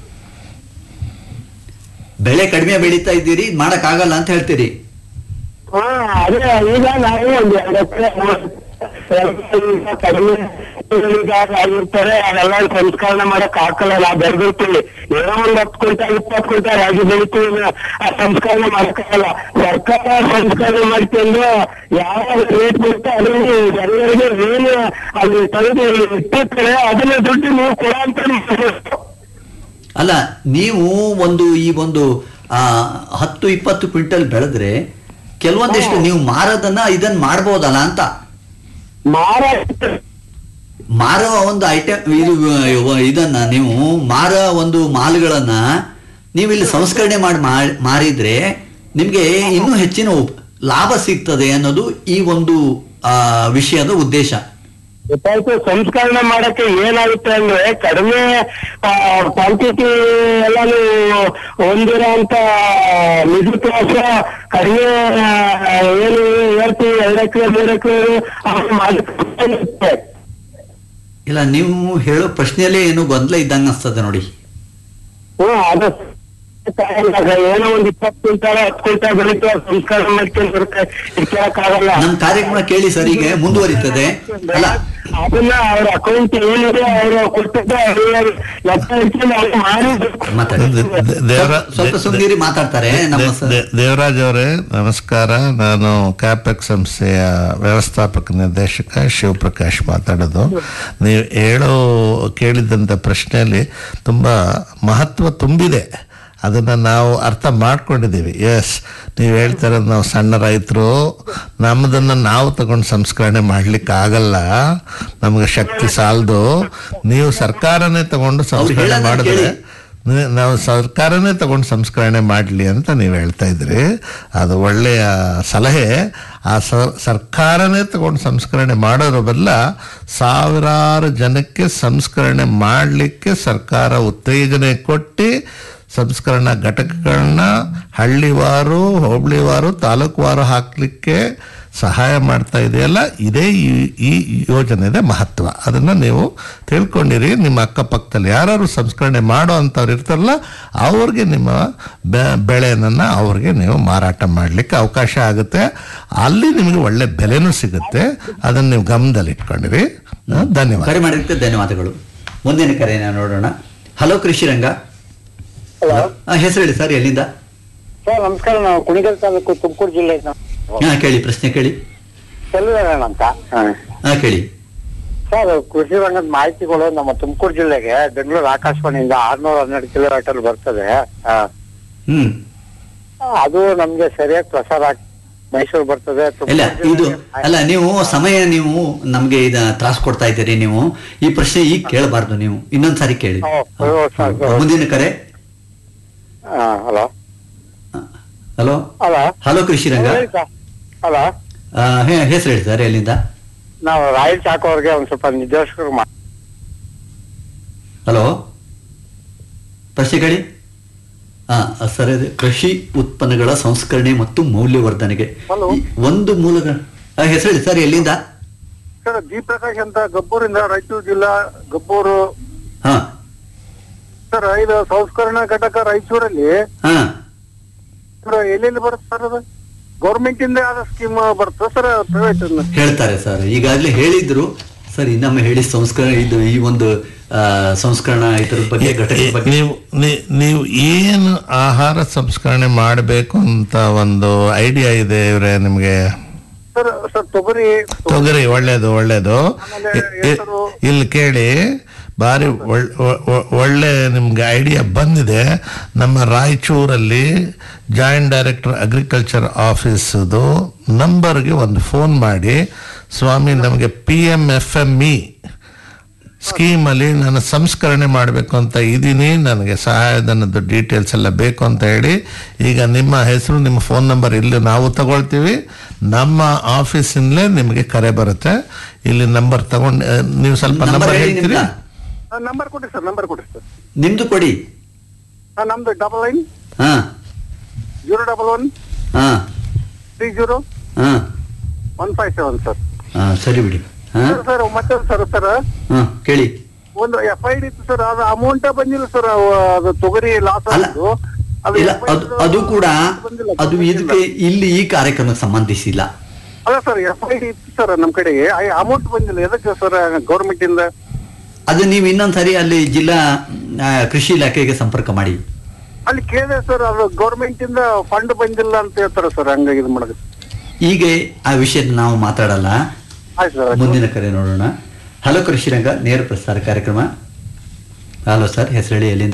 ಬೆಳೆ ಕಡಿಮೆ ಬೆಳೀತಾ ಇದ್ದೀರಿ ಮಾಡಕ್ ಆಗಲ್ಲ ಅಂತ ಹೇಳ್ತೀರಿ ಹಾ ಅದೇ ಈಗ ನಾವು ಒಂದು ಎರಡು ಎಕರೆ ಈಗ ಕಡಿಮೆ ಆಗಿರ್ತಾರೆ ಅದೆಲ್ಲ ಸಂಸ್ಕರಣೆ ಮಾಡಕ್ ಹಾಕಲ್ಲ ನಾವು ಬೆಳೆದಿರ್ತೀವಿ ಏನೋ ಒಂದ್ ಹತ್ತು ಕ್ವಿಂಟಲ್ ಇಪ್ಪತ್ತು ಕ್ವಿಂಟಲ್ ರಾಗಿ ಬೆಳಿತೀವಿ ಆ ಸಂಸ್ಕರಣೆ ಮಾಡಕ್ಕಾಗಲ್ಲ ಸರ್ಕಾರ ಸಂಸ್ಕರಣೆ ಮಾಡ್ಕೊಂಡು ಯಾವ ರೇಟ್ ಬರುತ್ತೆ ಅದರಲ್ಲಿ ಜನರಿಗೆ ಏನು ಅಲ್ಲಿ ತಂದು ಇಟ್ಟಿರ್ತಾರೆ ಅದನ್ನ ದುಡ್ಡು ನೀವು ಕೊಡ ಅಂತ ಮಾಡ್ಬೇಕು. ಅಲ್ಲ ನೀವು ಒಂದು ಈ ಒಂದು ಆ ಹತ್ತು ಇಪ್ಪತ್ತು ಕ್ವಿಂಟಲ್ ಬೆಳೆದ್ರೆ ಕೆಲವೊಂದಿಷ್ಟು ನೀವು ಮಾರೋದನ್ನ ಇದನ್ನ ಮಾಡ್ಬೋದಲ್ಲ ಅಂತ ಮಾರಾಟ ಮಾರೋ ಒಂದು ಐಟಮ್ ಇದು ಅಹ್, ಇದನ್ನ ನೀವು ಮಾರೋ ಒಂದು ಮಾಲ್ಗಳನ್ನ ನೀವು ಇಲ್ಲಿ ಸಂಸ್ಕರಣೆ ಮಾಡಿ ಮಾ- ಮಾರಿದ್ರೆ ನಿಮ್ಗೆ ಇನ್ನೂ ಹೆಚ್ಚಿನ ಉಪ್- ಲಾಭ ಸಿಗ್ತದೆ ಅನ್ನೋದು ಈ ಒಂದು ಆ ವಿಷಯದ ಉದ್ದೇಶ ಗೊತ್ತಾಯ್ತು ಸಂಸ್ಕರಣೆ ಮಾಡಕ್ಕೆ ಏನಾಗುತ್ತೆ ಅಂದ್ರೆ ಕಡಿಮೆ ಕ್ವಾಂಟಿಟಿ ಎಲ್ಲಾನು ಹೊಂದಿರೋ ಅಂತ ಮಿಡಲ್ ಕ್ಲಾಸ್ ಕಡಿಮೆ ಆ, ಏನು ಹೇಳ್ತೀವಿ ಎರಡು ಎಕರೆ ಮೂರು ಎಕರೆ ಇಲ್ಲ ನೀವು ಹೇಳೋ ಪ್ರಶ್ನೆಯಲ್ಲೇ ಏನೋ ಗೊಂದಲ ಇದ್ದಂಗೆ ಅನ್ಸ್ತದೆ ನೋಡಿ ಹ್ಮ್ ಅದು ಏನೋ ಒಂದ್ ಇಪ್ಪತ್ತು ಕ್ವಿಂಟಾಲ ಹತ್ತು ಕ್ವಿಂಟಾಲ್ ಬೆಳಿತೀವಿ ಸಂಸ್ಕರಣೆ ಮಾಡ್ಕೊಂಡು ಬರುತ್ತೆ ಇಟ್ಕೊಳಕ್ಕಾಗಲ್ಲ ನಮ್ಮ ಕಾರ್ಯಕ್ರಮ ಕೇಳಿ ಸರ್ ಈಗ ಮುಂದುವರಿತದೆ ಅಲ್ಲ ಅದನ್ನ ಅವ್ರ ಅಕೌಂಟ್ ಏನಿದೆ ಅವರು ಕೊಟ್ಟಿದ್ದ ಲೆಕ್ಕ ಇಟ್ಕೊಂಡು ಅವ್ರು ಮಾಡಿ ಮಾತಾಡಿ ದೇ- ದೇ- ದೇವರ- ಸ್ವಲ್ಪ ಸುಮ್ಮನಿರಿ ಮಾತಾಡ್ತಾರೆ ನಮ್ಮ ದೇ- ಸ- ದೇ- ದೇವರಾಜ್ ಅವರೇ ನಮಸ್ಕಾರ ನಾನು ಕ್ಯಾಪೆಕ್ ಸಂಸ್ಥೆಯ ವ್ಯವಸ್ಥಾಪಕ ನಿರ್ದೇಶಕ ಶಿವಪ್ರಕಾಶ್ ಮಾತಾಡೋದು ನೀವು ಹೇಳೋ ಕೇಳಿದಂಥ ಪ್ರಶ್ನೆಯಲ್ಲಿ ತುಂಬ ಮಹತ್ವ ತುಂಬಿದೆ ಅದನ್ನು ನಾವು ಅರ್ಥ ಮಾಡ್ಕೊಂಡಿದ್ದೀವಿ ಎಸ್ ನೀವು ಹೇಳ್ತಾರೆ ನಾವು ಸಣ್ಣ ರೈತರು ನಮ್ಮದನ್ನು ನಾವು ತಗೊಂಡು ಸಂಸ್ಕರಣೆ ಮಾಡ್ಲಿಕ್ಕೆ ಆಗಲ್ಲ ನಮಗೆ ಶಕ್ತಿ ಸಾಲದು ನೀವು ಸರ್ಕಾರನೇ ತಗೊಂಡು ಸಂಸ್ಕರಣೆ ಹೇಳೋದನ್ನ ಮಾಡಿದ್ರೆ ಕೇಳಿ. ನಿ- ನಾವು ಸರ್ಕಾರನೇ ತಗೊಂಡು ಸಂಸ್ಕರಣೆ ಮಾಡಲಿ ಅಂತ ನೀವು ಹೇಳ್ತಾ ಇದ್ರಿ ಅದು ಒಳ್ಳೆಯ ಸಲಹೆ ಆ ಸ- ಸರ್ಕಾರನೇ ತಗೊಂಡು ಸಂಸ್ಕರಣೆ ಮಾಡೋದ್ರ ಬದಲ ಸಾವಿರಾರು ಜನಕ್ಕೆ ಸಂಸ್ಕರಣೆ ಮಾಡಲಿಕ್ಕೆ ಸರ್ಕಾರ ಉತ್ತೇಜನೆ ಕೊಟ್ಟು ಸಂಸ್ಕರಣಾ ಘಟಕಗಳನ್ನ ಹಳ್ಳಿವಾರು ಹೋಬಳಿವಾರು ತಾಲೂಕುವಾರು ಹಾಕಲಿಕ್ಕೆ ಸಹಾಯ ಮಾಡ್ತಾ ಇದೆಯಲ್ಲ ಇದೇ ಈ ಈ ಯೋಜನೆದ ಮಹತ್ವ ಅದನ್ನು ನೀವು ತಿಳ್ಕೊಂಡಿರಿ ನಿಮ್ಮ ಅಕ್ಕಪಕ್ಕದಲ್ಲಿ ಯಾರು ಸಂಸ್ಕರಣೆ ಮಾಡೋ ಅಂಥವ್ರು ಇರ್ತಾರಲ್ಲ ಅವ್ರಿಗೆ ನಿಮ್ಮ ಬೆ- ಬೆಳೆನನ್ನು ಅವ್ರಿಗೆ ನೀವು ಮಾರಾಟ ಮಾಡಲಿಕ್ಕೆ ಅವಕಾಶ ಆಗುತ್ತೆ ಅಲ್ಲಿ ನಿಮಗೆ ಒಳ್ಳೆ ಬೆಲೆನೂ ಸಿಗುತ್ತೆ ಅದನ್ನು ನೀವು ಗಮನದಲ್ಲಿ ಇಟ್ಕೊಂಡಿರಿ ಆ, ಧನ್ಯವಾದ ಕರೆ ಮಾಡಿದ್ದಕ್ಕೆ ಧನ್ಯವಾದಗಳು ಮುಂದಿನ ಕರೆಯನ್ನು ನೋಡೋಣ ಹಲೋ ಕೃಷಿ ರಂಗ ಹಲೋ ಆ, ಹೆಸರು ಹೇಳಿ ಸರ್ ಎಲ್ಲಿಂದ ಸರ್ ನಮಸ್ಕಾರ ನಾವು ಕುಣಿಗಲ್ ತಾಲೂಕು ತುಮಕೂರು ಜಿಲ್ಲೆ ಹಾ ಕೇಳಿ ಪ್ರಶ್ನೆ ಕೇಳಿ ಚೆಲುವರಣ್ಣ ಅಂತ ಹಾ ಕೇಳಿ ಸರ್ ಕೃಷಿ ರಂಗದ ಮಾಹಿತಿಗಳು ನಮ್ಮ ತುಮಕೂರು ಜಿಲ್ಲೆಗೆ ಬೆಂಗಳೂರು ಆಕಾಶವಾಣಿಯಿಂದ ಆರ್ನೂರ ಹನ್ನೆರಡು ಕಿಲೋಮೀಟರ್ ಬರ್ತದೆ ಆ, ಹ್ಮ್ ಅದು ನಮ್ಗೆ ಸರಿಯಾಗಿ ಪ್ರಸಾರ ಆಗ್- ಮೈಸೂರು ಬರ್ತದೆ ತುಮಕೂರು ಇಲ್ಲ ಇದು ಜಿಲ್ಲೆಗೆ- ಅಲ್ಲ ನೀವು ಸಮಯ ನೀವು ನಮ್ಗೆ ಇದ ತ್ರಾಸ ಕೊಡ್ತಾ ಇದ್ದೀರಿ ನೀವು ಈ ಪ್ರಶ್ನೆ ಈಗ ಕೇಳಬಾರ್ದು ನೀವು ಇನ್ನೊಂದ್ಸಾರಿ ಕೇಳಿ ಓ, ಓ, ಸರ್, ಸರ್. ಮುಂದಿನ ಕರೆ ಆ, ಹಲೋ ಹಲೋ ಹಲೋ ಹಲೋ ಕೃಷಿ ರಂಗ ಹೇಳಿ ಸರ್. ಹಲೋ ಆ, ಹೇ- ಹೆಸರು ಹೇಳಿ ಸರ್ ಎಲ್ಲಿಂದ ನಾವು ರಾಯಲ್ ಚಾಕು ಅವ್ರಿಗೆ ಒಂದ್ ಸ್ವಲ್ಪ ನಿರ್ದೇಶಕರು ಮಾ- ಹಲೋ ಪ್ರಶ್ನೆ ಕೇಳಿ ಆ, ಸರ್ ಇದು ಕೃಷಿ ಉತ್ಪನ್ನಗಳ ಸಂಸ್ಕರಣೆ ಮತ್ತು ಮೌಲ್ಯವರ್ಧನೆಗೆ ಹಲೋ. ಈ ಒಂದು ಮೂಲಗಳ ಆ, ಹೆಸರು ಹೇಳಿ ಸರ್ ಎಲ್ಲಿಂದ ಸರ್ ಜಿ ಪ್ರಕಾಶ್ ಅಂತ ಗಬ್ಬೂರಿಂದ ರಾಯಚೂರು ಜಿಲ್ಲಾ ಗಬ್ಬೂರು ಹಾ ಸರ್ ಇದು ಸಂಸ್ಕರಣಾ ಘಟಕ ರಾಯಚೂರಲ್ಲಿ ಹಾ ಸರ್ ಎಲ್ಲೆಲ್ಲಿ ಬರುತ್ತೆ ಸರ್ ಅದು ಗೌರ್ಮೆಂಟ್ ಇಂದ ಯಾವ್ದು ಸ್ಕೀಮ್ ಬರುತ್ತೆ ಸರ್ ಪ್ರೈವೇಟ್ ಹೇಳ್ತಾರೆ ಸರ್ ಈಗಾಗಲೇ ಹೇಳಿದ್ರು ಸರ್ ಇನ್ನೊಮ್ಮೆ ಹೇಳಿ ಸಂಸ್ಕರಣ ಇದು ಈ ಒಂದು ಆ, ಸಂಸ್ಕರಣ ಇದ್ರ ಬಗ್ಗೆ ಘಟಕದ ಬಗ್ಗೆ ನೀವು ನೀ- ನೀವು ಏನು ಆಹಾರ ಸಂಸ್ಕರಣೆ ಮಾಡಬೇಕು ಅಂತ ಒಂದು ಐಡಿಯಾ ಇದೆ ಇವ್ರೆ ನಿಮಗೆ ಸರ್ ಸರ್ ತೊಗರಿ ತೊಗರಿ ಒಳ್ಳೇದು ಒಳ್ಳೇದು ಆಮೇಲೆ ಇ- ಇ- ಹೆಸರು. ಇಲ್ಲಿ ಕೇಳಿ ಭಾರಿ ಒಳ್- ಒ- ಒ- ಒಳ್ಳೆ ನಿಮ್ಗೆ ಐಡಿಯಾ ಬಂದಿದೆ ನಮ್ಮ ರಾಯಚೂರಲ್ಲಿ ಜಾಯಿಂಟ್ ಡೈರೆಕ್ಟರ್ ಅಗ್ರಿಕಲ್ಚರ್ ಆಫೀಸದು ನಂಬರ್ಗೆ ಒಂದು ಫೋನ್ ಮಾಡಿ ಸ್ವಾಮಿ ನಮಗೆ P M F M E ಸ್ಕೀಮಲ್ಲಿ ನಾನು ಸಂಸ್ಕರಣೆ ಮಾಡಬೇಕು ಅಂತ ಇದ್ದೀನಿ ನನಗೆ ಸಹಾಯಧನದ ಡೀಟೇಲ್ಸ್ ಎಲ್ಲ ಬೇಕು ಅಂತ ಹೇಳಿ ಈಗ ನಿಮ್ಮ ಹೆಸರು ನಿಮ್ಮ ಫೋನ್ ನಂಬರ್ ಇಲ್ಲಿ ನಾವು ತಗೊಳ್ತೀವಿ ನಮ್ಮ ಆಫೀಸಿನಲ್ಲೇ ನಿಮಗೆ ಕರೆ ಬರುತ್ತೆ ಇಲ್ಲಿ ನಂಬರ್ ತಗೊಂಡು ಆ, ನೀವು ಸ್ವಲ್ಪ ನಂಬರ್ ನಂಬರ್ ಹೇಳಿ ಹೇಳ್ತೀರಿ ನಿಮ್ದ ನಂಬರ್ ಕೊಡಿ ಸರ್ ನಂಬರ್ ಕೊಡಿ ಸರ್ ನಿಮ್ದು ಕೊಡಿ ಆ, ನಮ್ದು ಡಬಲ್ ನೈನ್ ಹಾ ಜೀರೋ ಡಬಲ್ ಒನ್ ಹಾ ತ್ರೀ ಜೀರೋ ಹಾ ಒನ್ ಫೈವ್ ಸೆವೆನ್ ಸರ್ ಹಾ ಸರಿ ಬಿಡಿ ಹಾ ಸರ್ ಸರ್ ಮತ್ತೆ ಸರ್ ಸರ್ ಹಾ ಕೇಳಿ ಒಂದು ಎಫ್ ಐ ಡಿ ಇತ್ತು ಸರ್ ಅದು ಅಮೌಂಟ್ ಬಂದಿಲ್ಲ ಸರ್ ಅದು ತೊಗರಿ ಲಾಸ್ ಅಲ್ಲ ಆಗಿದ್ದು ಅದು ಇಲ್ಲ FID ಅದು ಅದು ಕೂಡ ಬಂದಿಲ್ಲ, ಅದು ಇದಕ್ಕೆ ಇಲ್ಲಿ ಈ ಕಾರ್ಯಕ್ರಮಕ್ಕೆ ಸಂಬಂಧಿಸಿಲ್ಲ ಅಲ್ಲ ಸರ್ ಎಫ್ ಐ ಡಿ ಇತ್ತು ಸರ್ ನಮ್ ಕಡೆಗೆ ಅಮೌಂಟ್ ಬಂದಿಲ್ಲ ಎದಕ್ಕೆ ಸರ್ ಗೌರ್ಮೆಂಟ್ ಇಂದ ಅದು ನೀವು ಇನ್ನೊಂದ್ಸರಿ ಅಲ್ಲಿ ಜಿಲ್ಲಾ ಆ, ಕೃಷಿ ಇಲಾಖೆಗೆ ಸಂಪರ್ಕ ಮಾಡಿ ಅಲ್ಲಿ ಕೇಳಿದೆ ಸರ್ ಅದು ಗೌರ್ಮೆಂಟ್ ಇಂದ ಫಂಡ್ ಬಂದಿಲ್ಲ ಅಂತ ಹೇಳ್ತಾರೆ ಸರ್ ಹಂಗಾಗಿ ಇದು ಮಾಡೋದು ಈಗ ಆ ವಿಷಯದ ನಾವು ಮಾತಾಡಲ್ಲ ಆಯ್ತು ಸರ್ ಮುಂದಿನ ಕರೆ ನೋಡೋಣ ಹಲೋ ಕೃಷಿರಂಗ ನೇರ ಪ್ರಸಾರ ಕಾರ್ಯಕ್ರಮ ಹಲೋ ಸರ್ ಹೆಸರು ಹೇಳಿ ಎಲ್ಲಿಂದ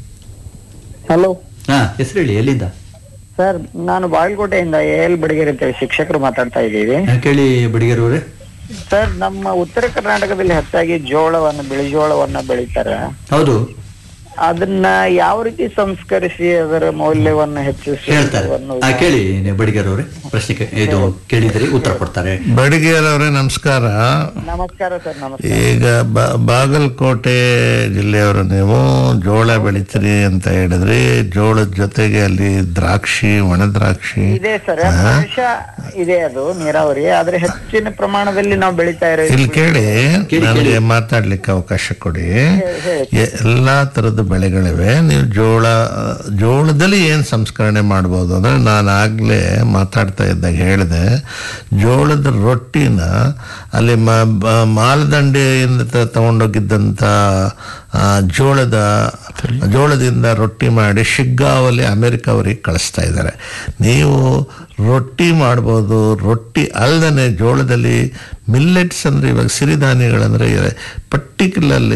ಹಲೋ ಹಾ ಹೆಸರು ಹೇಳಿ ಎಲ್ಲಿಂದ ಸರ್ ನಾನು ಬಾಗಲಕೋಟೆಯಿಂದ ಎ ಎಲ್ ಬಡಿಗೇರಿ ಅಂತೇಳಿ ಶಿಕ್ಷಕರು ಮಾತಾಡ್ತಾ ಇದ್ದೀವಿ ಹಾ, ಕೇಳಿ ಬಡಿಗೇರವ್ರೆ ಸರ್ ನಮ್ಮ ಉತ್ತರ ಕರ್ನಾಟಕದಲ್ಲಿ ಹೆಚ್ಚಾಗಿ ಜೋಳವನ್ನ ಬಿಳಿ ಜೋಳವನ್ನ ಬೆಳಿತಾರೆ ಹೌದು ಅದನ್ನ ಯಾವ ರೀತಿ ಸಂಸ್ಕರಿಸಿ ಅದರ ಮೌಲ್ಯವನ್ನ ಹೆಚ್ಚಿಸಿ ಹೇಳ್ತಾರೆ ಅನ್ನೋದು- ಆ, ಕೇಳಿ ಬಡಿಗೇರವ್ರೆ ಪ್ರಶ್ನೆ ಕೇ- ಇದು ಕೇಳಿದ್ರಿ ಉತ್ತರ ಕೊಡ್ತಾರೆ ಬಡಿಗೇರವರೇ ನಮಸ್ಕಾರ ನಮಸ್ಕಾರ ಸರ್ ನಮಸ್ಕಾರ ಈಗ ಬ- ಬಾಗಲಕೋಟೆ ಜಿಲ್ಲೆಯವರು ನೀವು ಜೋಳ ಬೆಳಿತೀರಿ ಅಂತ ಹೇಳಿದ್ರಿ ಜೋಳದ ಜೊತೆಗೆ ಅಲ್ಲಿ ದ್ರಾಕ್ಷಿ ಒಣ ದ್ರಾಕ್ಷಿ ಇದೆ ಸರ್ ಪ್ರದೇಶ ಇದೆ ಅದು ನೀರಾವರಿ ಆದ್ರೆ ಹೆಚ್ಚಿನ ಪ್ರಮಾಣದಲ್ಲಿ ನಾವು ಬೆಳಿತಾ ಇಲ್ಲಿ ಇರೋದು ಕೇಳಿ ಕೇಳಿ, ನನಗೆ ಕೇಳಿ. ಮಾತಾಡ್ಲಿಕ್ಕೆ ಅವಕಾಶ ಕೊಡಿ ಹೇಳಿ. ಎ- ಎಲ್ಲಾ ತರದ ಬೆಳೆಗಳಿವೆ ನೀವು ಜೋಳ ಜೋಳದಲ್ಲಿ ಏನ್ ಸಂಸ್ಕರಣೆ ಮಾಡ್ಬೋದು ಅಂದ್ರೆ ನಾನು ಆಗ್ಲೇ ಮಾತಾಡ್ತಾ ಇದ್ದಾಗ ಹೇಳಿದೆ ಜೋಳದ ರೊಟ್ಟಿನ ಅಲ್ಲಿ ಮ- ಬ- ಮಾಲದಂಡೆಯಿಂದ ತ- ತಗೊಂಡೋಗಿದ್ದಂತ ಆ, ಜೋಳದ ಜೋಳದಿಂದ ರೊಟ್ಟಿ ಮಾಡಿ ಶಿಗ್ಗಾವಲ್ಲಿ ಅಮೆರಿಕ ಅವರಿಗೆ ಕಳಿಸ್ತಾ ಇದ್ದಾರೆ ನೀವು ರೊಟ್ಟಿ ಮಾಡ್ಬೋದು ರೊಟ್ಟಿ ಅಲ್ಲದೆ ಜೋಳದಲ್ಲಿ ಮಿಲ್ಲೆಟ್ಸ್ ಅಂದರೆ ಇವಾಗ ಸಿರಿಧಾನ್ಯಗಳಂದರೆ ಪರ್ಟಿಕ್ಯುಲರ್ಲಿ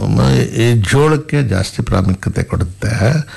ಈ ಜೋಳಕ್ಕೆ ಜಾಸ್ತಿ ಪ್ರಾಮುಖ್ಯತೆ ಕೊಡುತ್ತೆ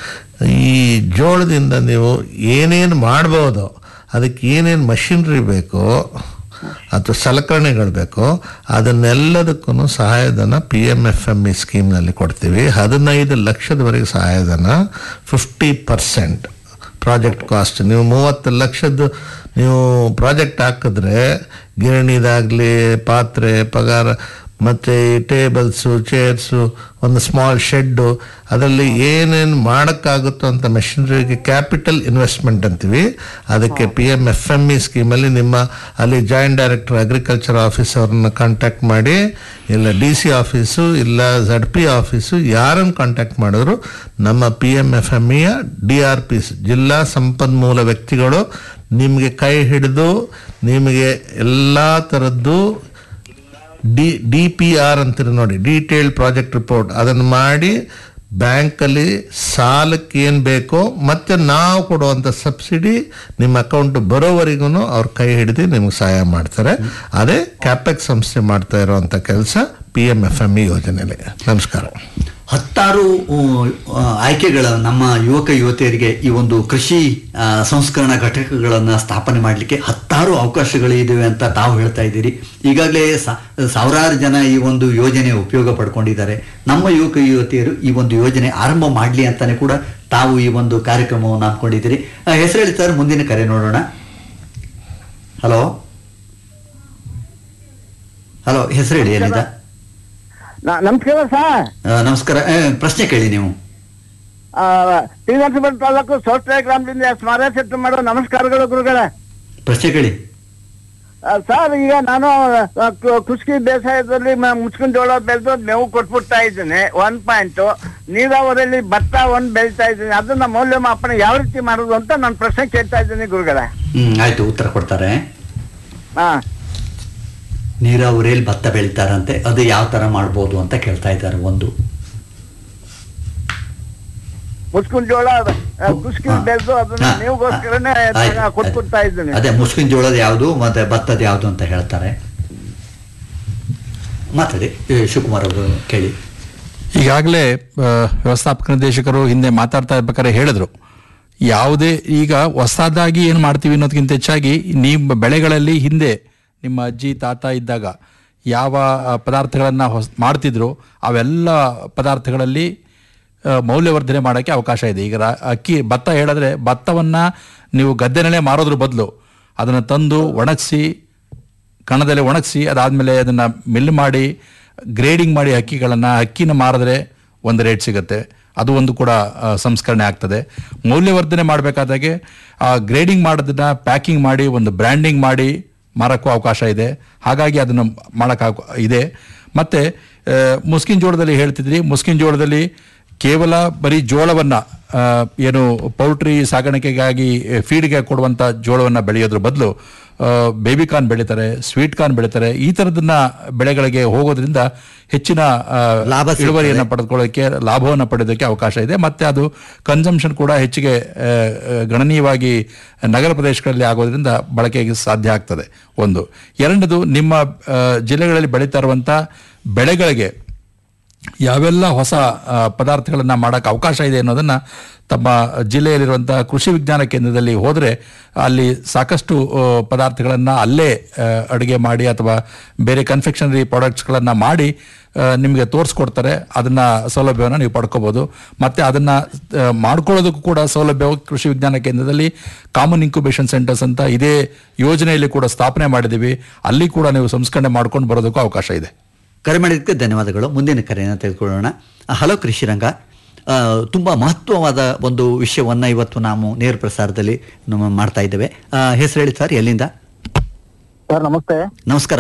ಈ ಜೋಳದಿಂದ ನೀವು ಏನೇನು ಮಾಡ್ಬೋದು ಅದಕ್ಕೆ ಏನೇನು ಮಷಿನ್ರಿ ಬೇಕೋ ಅಥವಾ ಸಲಕರಣೆಗಳು ಬೇಕೋ ಅದನ್ನೆಲ್ಲದಕ್ಕೂ ಸಹಾಯಧನ P M F M E ಸ್ಕೀಮ್ನಲ್ಲಿ ಕೊಡ್ತೀವಿ ಹದಿನೈದು ಲಕ್ಷದವರೆಗೆ ಸಹಾಯಧನ ಫಿಫ್ಟಿ ಪರ್ಸೆಂಟ್ ಪ್ರಾಜೆಕ್ಟ್ ಕಾಸ್ಟ್ ನೀವು ಮೂವತ್ತು ಲಕ್ಷದ್ದು ನೀವು ಪ್ರಾಜೆಕ್ಟ್ ಹಾಕಿದ್ರೆ ಗಿರಣಿದಾಗಲಿ ಪಾತ್ರೆ ಪಗಾರ ಮತ್ತು ಈ ಟೇಬಲ್ಸು ಚೇರ್ಸು ಒಂದು ಸ್ಮಾಲ್ ಶೆಡ್ಡು ಅದರಲ್ಲಿ ಏನೇನು ಮಾಡೋಕ್ಕಾಗುತ್ತೋ ಅಂತ ಮೆಷಿನರಿಗೆ ಕ್ಯಾಪಿಟಲ್ ಇನ್ವೆಸ್ಟ್ಮೆಂಟ್ ಅಂತೀವಿ ಅದಕ್ಕೆ P M F M E ಸ್ಕೀಮಲ್ಲಿ ನಿಮ್ಮ ಅಲ್ಲಿ ಜಾಯಿಂಟ್ ಡೈರೆಕ್ಟರ್ ಅಗ್ರಿಕಲ್ಚರ್ ಆಫೀಸ್ ಅವ್ರನ್ನ ಕಾಂಟ್ಯಾಕ್ಟ್ ಮಾಡಿ ಇಲ್ಲ ಡಿ ಸಿ ಆಫೀಸು ಇಲ್ಲ ಝಡ್ ಪಿ ಆಫೀಸು ಯಾರನ್ನು ಕಾಂಟ್ಯಾಕ್ಟ್ ಮಾಡಿದ್ರು ನಮ್ಮ ಪಿ ಎಮ್ ಎಫ್ ಎಮ್ ಇಯ ಡಿ ಆರ್ ಪಿ ಜಿಲ್ಲಾ ಸಂಪನ್ಮೂಲ ವ್ಯಕ್ತಿಗಳು ನಿಮಗೆ ಕೈ ಹಿಡಿದು ನಿಮಗೆ ಎಲ್ಲ ಥರದ್ದು ಡಿ ಡಿ ಪಿ ಆರ್ ಅಂತೀರಿ ನೋಡಿ ಡೀಟೇಲ್ಡ್ ಪ್ರಾಜೆಕ್ಟ್ ರಿಪೋರ್ಟ್ ಅದನ್ನು ಮಾಡಿ ಬ್ಯಾಂಕಲ್ಲಿ ಸಾಲಕ್ಕೆ ಏನು ಬೇಕೋ ಮತ್ತೆ ನಾವು ಕೊಡುವಂಥ ಸಬ್ಸಿಡಿ ನಿಮ್ಮ ಅಕೌಂಟ್ ಬರೋವರೆಗೂ ಅವ್ರ ಕೈ ಹಿಡಿದು ನಿಮ್ಗೆ ಸಹಾಯ ಮಾಡ್ತಾರೆ ಅದೇ ಕ್ಯಾಪೆಕ್ ಸಂಸ್ಥೆ ಮಾಡ್ತಾ ಇರುವಂಥ ಕೆಲಸ P M F M E ಯೋಜನೆಯಲ್ಲಿ ನಮಸ್ಕಾರ ಹತ್ತಾರು ಉ, ಆ, ಆಯ್ಕೆಗಳ ನಮ್ಮ ಯುವಕ ಯುವತಿಯರಿಗೆ ಈ ಒಂದು ಕೃಷಿ ಆ, ಸಂಸ್ಕರಣಾ ಘಟಕಗಳನ್ನು ಸ್ಥಾಪನೆ ಮಾಡಲಿಕ್ಕೆ ಹತ್ತಾರು ಅವಕಾಶಗಳಿವೆ ಅಂತ ತಾವು ಹೇಳ್ತಾ ಇದ್ದೀರಿ ಈಗಾಗಲೇ ಸಾ- ಸಾವಿರಾರು ಜನ ಈ ಒಂದು ಯೋಜನೆ ಉಪಯೋಗ ಪಡ್ಕೊಂಡಿದ್ದಾರೆ ನಮ್ಮ ಯುವಕ ಯುವತಿಯರು ಈ ಒಂದು ಯೋಜನೆ ಆರಂಭ ಮಾಡಲಿ ಅಂತಾನೆ ಕೂಡ ತಾವು ಈ ಒಂದು ಕಾರ್ಯಕ್ರಮವನ್ನು ಹಾಕೊಂಡಿದ್ದೀರಿ ಆ, ಹೆಸರು ಹೇಳಿ ಸರ್ ಮುಂದಿನ ಕರೆ ನೋಡೋಣ ಹಲೋ ಹಲೋ ಹೆಸರು ಹೇಳಿ ಎಲ್ಲಿಂದ ನಮಸ್ಕಾರ ಸರ್ ಆ, ನಮಸ್ಕಾರ ಆ, ಪ್ರಶ್ನೆ ಕೇಳಿ ನೀವು ಶ್ರೀನಿವಾಸಪುರ ತಾಲೂಕು ಸೋಸ್ಟ್ರೆ ಗ್ರಾಮದಿಂದ ಸ್ಮಾರಕ ಸೆಟ್ ಮಾಡೋ ನಮಸ್ಕಾರಗಳು ಗುರುಗಳ ಪ್ರಶ್ನೆ ಕೇಳಿ ಸರ್ ಈಗ ನಾನು ಆ, ಕು- ಕುಸ್ಕಿ ಬೇಸಾಯದಲ್ಲಿ ಮ- ಮುಚ್ಕಿನ ಜೋಳ ಬೆಳೆದು ಮೇವು ಕೊಟ್ಬಿಡ್ತಾ ಇದ್ದೇನೆ ಒನ್ ಪಾಯಿಂಟ್ ನೀರಾವರಿಯಲ್ಲಿ ಭತ್ತ ಒಂದ್ ಬೆಳಿತಾ ಇದ್ದೀನಿ ಅದನ್ನ ಮೌಲ್ಯಮಾಪನ ಯಾವ ರೀತಿ ಮಾಡೋದು ಅಂತ ನಾನು ಪ್ರಶ್ನೆ ಕೇಳ್ತಾ ಇದ್ದೀನಿ ಗುರುಗಳೇ ಹ್ಮ್ ಆಯ್ತು ಉತ್ತರ ಕೊಡ್ತಾರೆ ಹಾ ನೀರಾವರಿಯಲ್ಲಿ ಭತ್ತ ಬೆಳಿತಾರಂತೆ ಅದು ಯಾವ ತರ ಮಾಡ್ಬೋದು ಅಂತ ಕೇಳ್ತಾ ಇದ್ದಾರೆ ಒಂದು ಮುಸ್ಕಿನ ಜೋಳ ಕುಸ್ಕಿ ಹಾ. ಬೆಳೆದು ಅದನ್ನ ಹಾ. ನೀವುಗೋಸ್ಕರನೇ ಆಯ್ತು, ಆಯ್ತು. ಕೊಟ್ಕೊಡ್ತಾ ಇದ್ದೀನಿ ಅದೇ ಮುಸ್ಕಿನ ಜೋಳದ ಯಾವುದು ಮತ್ತೆ ಭತ್ತದ ಯಾವುದು ಅಂತ ಹೇಳ್ತಾರೆ ಮಾತಾಡಿ ಏ, ಶಿವಕುಮಾರ್ ಅವರು ಕೇಳಿ ಈಗಾಗಲೇ ಆ, ವ್ಯವಸ್ಥಾಪಕ ನಿರ್ದೇಶಕರು ಹಿಂದೆ ಮಾತಾಡ್ತಾ ಇರ್ಬೇಕಾದ್ರೆ ಹೇಳಿದ್ರು ಯಾವುದೇ ಈಗ ಹೊಸದಾಗಿ ಏನು ಮಾಡ್ತೀವಿ ಅನ್ನೋದಕ್ಕಿಂತ ಹೆಚ್ಚಾಗಿ ನಿಮ್ಮ ಬೆಳೆಗಳಲ್ಲಿ ಹಿಂದೆ ನಿಮ್ಮ ಅಜ್ಜಿ ತಾತ ಇದ್ದಾಗ ಯಾವ ಆ, ಪದಾರ್ಥಗಳನ್ನ ಹೊಸ ಮಾಡ್ತಿದ್ರು ಅವೆಲ್ಲ ಪದಾರ್ಥಗಳಲ್ಲಿ ಆ, ಮೌಲ್ಯವರ್ಧನೆ ಮಾಡೋಕ್ಕೆ ಅವಕಾಶ ಇದೆ ಈಗ ರಾ- ಅಕ್ಕಿ ಭತ್ತ ಹೇಳಿದ್ರೆ ಭತ್ತವನ್ನು ನೀವು ಗದ್ದೆನಲ್ಲೇ ಮಾರೋದ್ರ ಬದಲು ಅದನ್ನು ತಂದು ಒಣಗಿಸಿ ಕಣದಲ್ಲಿ ಒಣಗಿಸಿ ಅದಾದಮೇಲೆ ಅದನ್ನು ಮಿಲ್ ಮಾಡಿ ಗ್ರೇಡಿಂಗ್ ಮಾಡಿ ಅಕ್ಕಿಗಳನ್ನು ಅಕ್ಕಿನ ಮಾರಿದ್ರೆ ಒಂದು ರೇಟ್ ಸಿಗುತ್ತೆ ಅದು ಒಂದು ಕೂಡ ಆ, ಸಂಸ್ಕರಣೆ ಆಗ್ತದೆ ಮೌಲ್ಯವರ್ಧನೆ ಮಾಡಬೇಕಾದಾಗೆ ಆ ಗ್ರೇಡಿಂಗ್ ಮಾಡೋದನ್ನ ಪ್ಯಾಕಿಂಗ್ ಮಾಡಿ ಒಂದು ಬ್ರ್ಯಾಂಡಿಂಗ್ ಮಾಡಿ ಮಾರೋಕ್ಕೂ ಅವಕಾಶ ಇದೆ ಹಾಗಾಗಿ ಅದನ್ನು ಮಾಡೋಕ್ಕೆ ಇದೆ ಮತ್ತು ಮುಸ್ಕಿನ್ ಜೋಳದಲ್ಲಿ ಹೇಳ್ತಿದ್ರಿ ಮುಸ್ಕಿನ್ ಜೋಳದಲ್ಲಿ ಕೇವಲ ಬರೀ ಜೋಳವನ್ನು ಏನು ಪೌಲ್ಟ್ರಿ ಸಾಗಾಣಿಕೆಗಾಗಿ ಫೀಡ್ಗೆ ಕೊಡುವಂಥ ಜೋಳವನ್ನು ಬೆಳೆಯೋದ್ರ ಬದಲು ಬೇಬಿ ಕಾರ್ನ್ ಬೆಳೀತಾರೆ ಸ್ವೀಟ್ ಕಾರ್ನ್ ಬೆಳೀತಾರೆ ಈ ಥರದನ್ನ ಬೆಳೆಗಳಿಗೆ ಹೋಗೋದ್ರಿಂದ ಹೆಚ್ಚಿನ ಆ, ಲಾಭ ಸಿಗ್ತದೆ. ಇಳುವರಿಯನ್ನು ಪಡೆದುಕೊಳ್ಳೋಕ್ಕೆ ಲಾಭವನ್ನು ಪಡೆಯೋದಕ್ಕೆ ಅವಕಾಶ ಇದೆ ಮತ್ತೆ ಅದು ಕನ್ಸಂಪ್ಷನ್ ಕೂಡ ಹೆಚ್ಚಿಗೆ ಆ, ಆ, ಗಣನೀಯವಾಗಿ ನಗರ ಪ್ರದೇಶಗಳಲ್ಲಿ ಆಗೋದ್ರಿಂದ ಬಳಕೆಗೆ ಸಾಧ್ಯ ಆಗ್ತದೆ ಒಂದು ಎರಡನೇದು ನಿಮ್ಮ ಆ, ಜಿಲ್ಲೆಗಳಲ್ಲಿ ಬೆಳೀತಾ ಇರುವಂಥ ಬೆಳೆಗಳಿಗೆ ಯಾವೆಲ್ಲ ಹೊಸ ಪದಾರ್ಥಗಳನ್ನು ಮಾಡೋಕ್ಕೆ ಅವಕಾಶ ಇದೆ ಅನ್ನೋದನ್ನು ತಮ್ಮ ಜಿಲ್ಲೆಯಲ್ಲಿರುವಂಥ ಕೃಷಿ ವಿಜ್ಞಾನ ಕೇಂದ್ರದಲ್ಲಿ ಹೋದರೆ ಅಲ್ಲಿ ಸಾಕಷ್ಟು ಪದಾರ್ಥಗಳನ್ನು ಅಲ್ಲೇ ಆ, ಅಡುಗೆ ಮಾಡಿ ಅಥವಾ ಬೇರೆ ಕನ್ಫೆಕ್ಷನರಿ ಪ್ರಾಡಕ್ಟ್ಸ್ಗಳನ್ನು ಮಾಡಿ ಆ, ನಿಮಗೆ ತೋರಿಸ್ಕೊಡ್ತಾರೆ ಅದನ್ನು ಸೌಲಭ್ಯವನ್ನು ನೀವು ಪಡ್ಕೋಬೋದು ಮತ್ತು ಅದನ್ನು ಮಾಡ್ಕೊಳ್ಳೋದಕ್ಕೂ ಕೂಡ ಸೌಲಭ್ಯ ಕೃಷಿ ವಿಜ್ಞಾನ ಕೇಂದ್ರದಲ್ಲಿ ಕಾಮನ್ ಇನ್ಕ್ಯುಬೇಷನ್ ಸೆಂಟರ್ಸ್ ಅಂತ ಇದೇ ಯೋಜನೆಯಲ್ಲಿ ಕೂಡ ಸ್ಥಾಪನೆ ಮಾಡಿದ್ದೀವಿ ಅಲ್ಲಿ ಕೂಡ ನೀವು ಸಂಸ್ಕರಣೆ ಮಾಡ್ಕೊಂಡು ಬರೋದಕ್ಕೂ ಅವಕಾಶ ಇದೆ ಕರೆ ಮಾಡಿದ್ದಕ್ಕೆ ಧನ್ಯವಾದಗಳು ಮುಂದಿನ ಕರೆಯನ್ನು ತೆಗೆದುಕೊಳ್ಳೋಣ ಆ, ಹಲೋ ಕೃಷಿರಂಗ ಆ, ತುಂಬ ಮಹತ್ವವಾದ ಒಂದು ವಿಷಯವನ್ನು ಇವತ್ತು ನಾವು ನೇರ ಪ್ರಸಾರದಲ್ಲಿ ನಮ್ಮ ಮಾಡ್ತಾ ಇದ್ದೇವೆ ಆ, ಹೆಸರು ಹೇಳಿ ಸರ್ ಎಲ್ಲಿಂದ ಸರ್ ನಮಸ್ತೆ ನಮಸ್ಕಾರ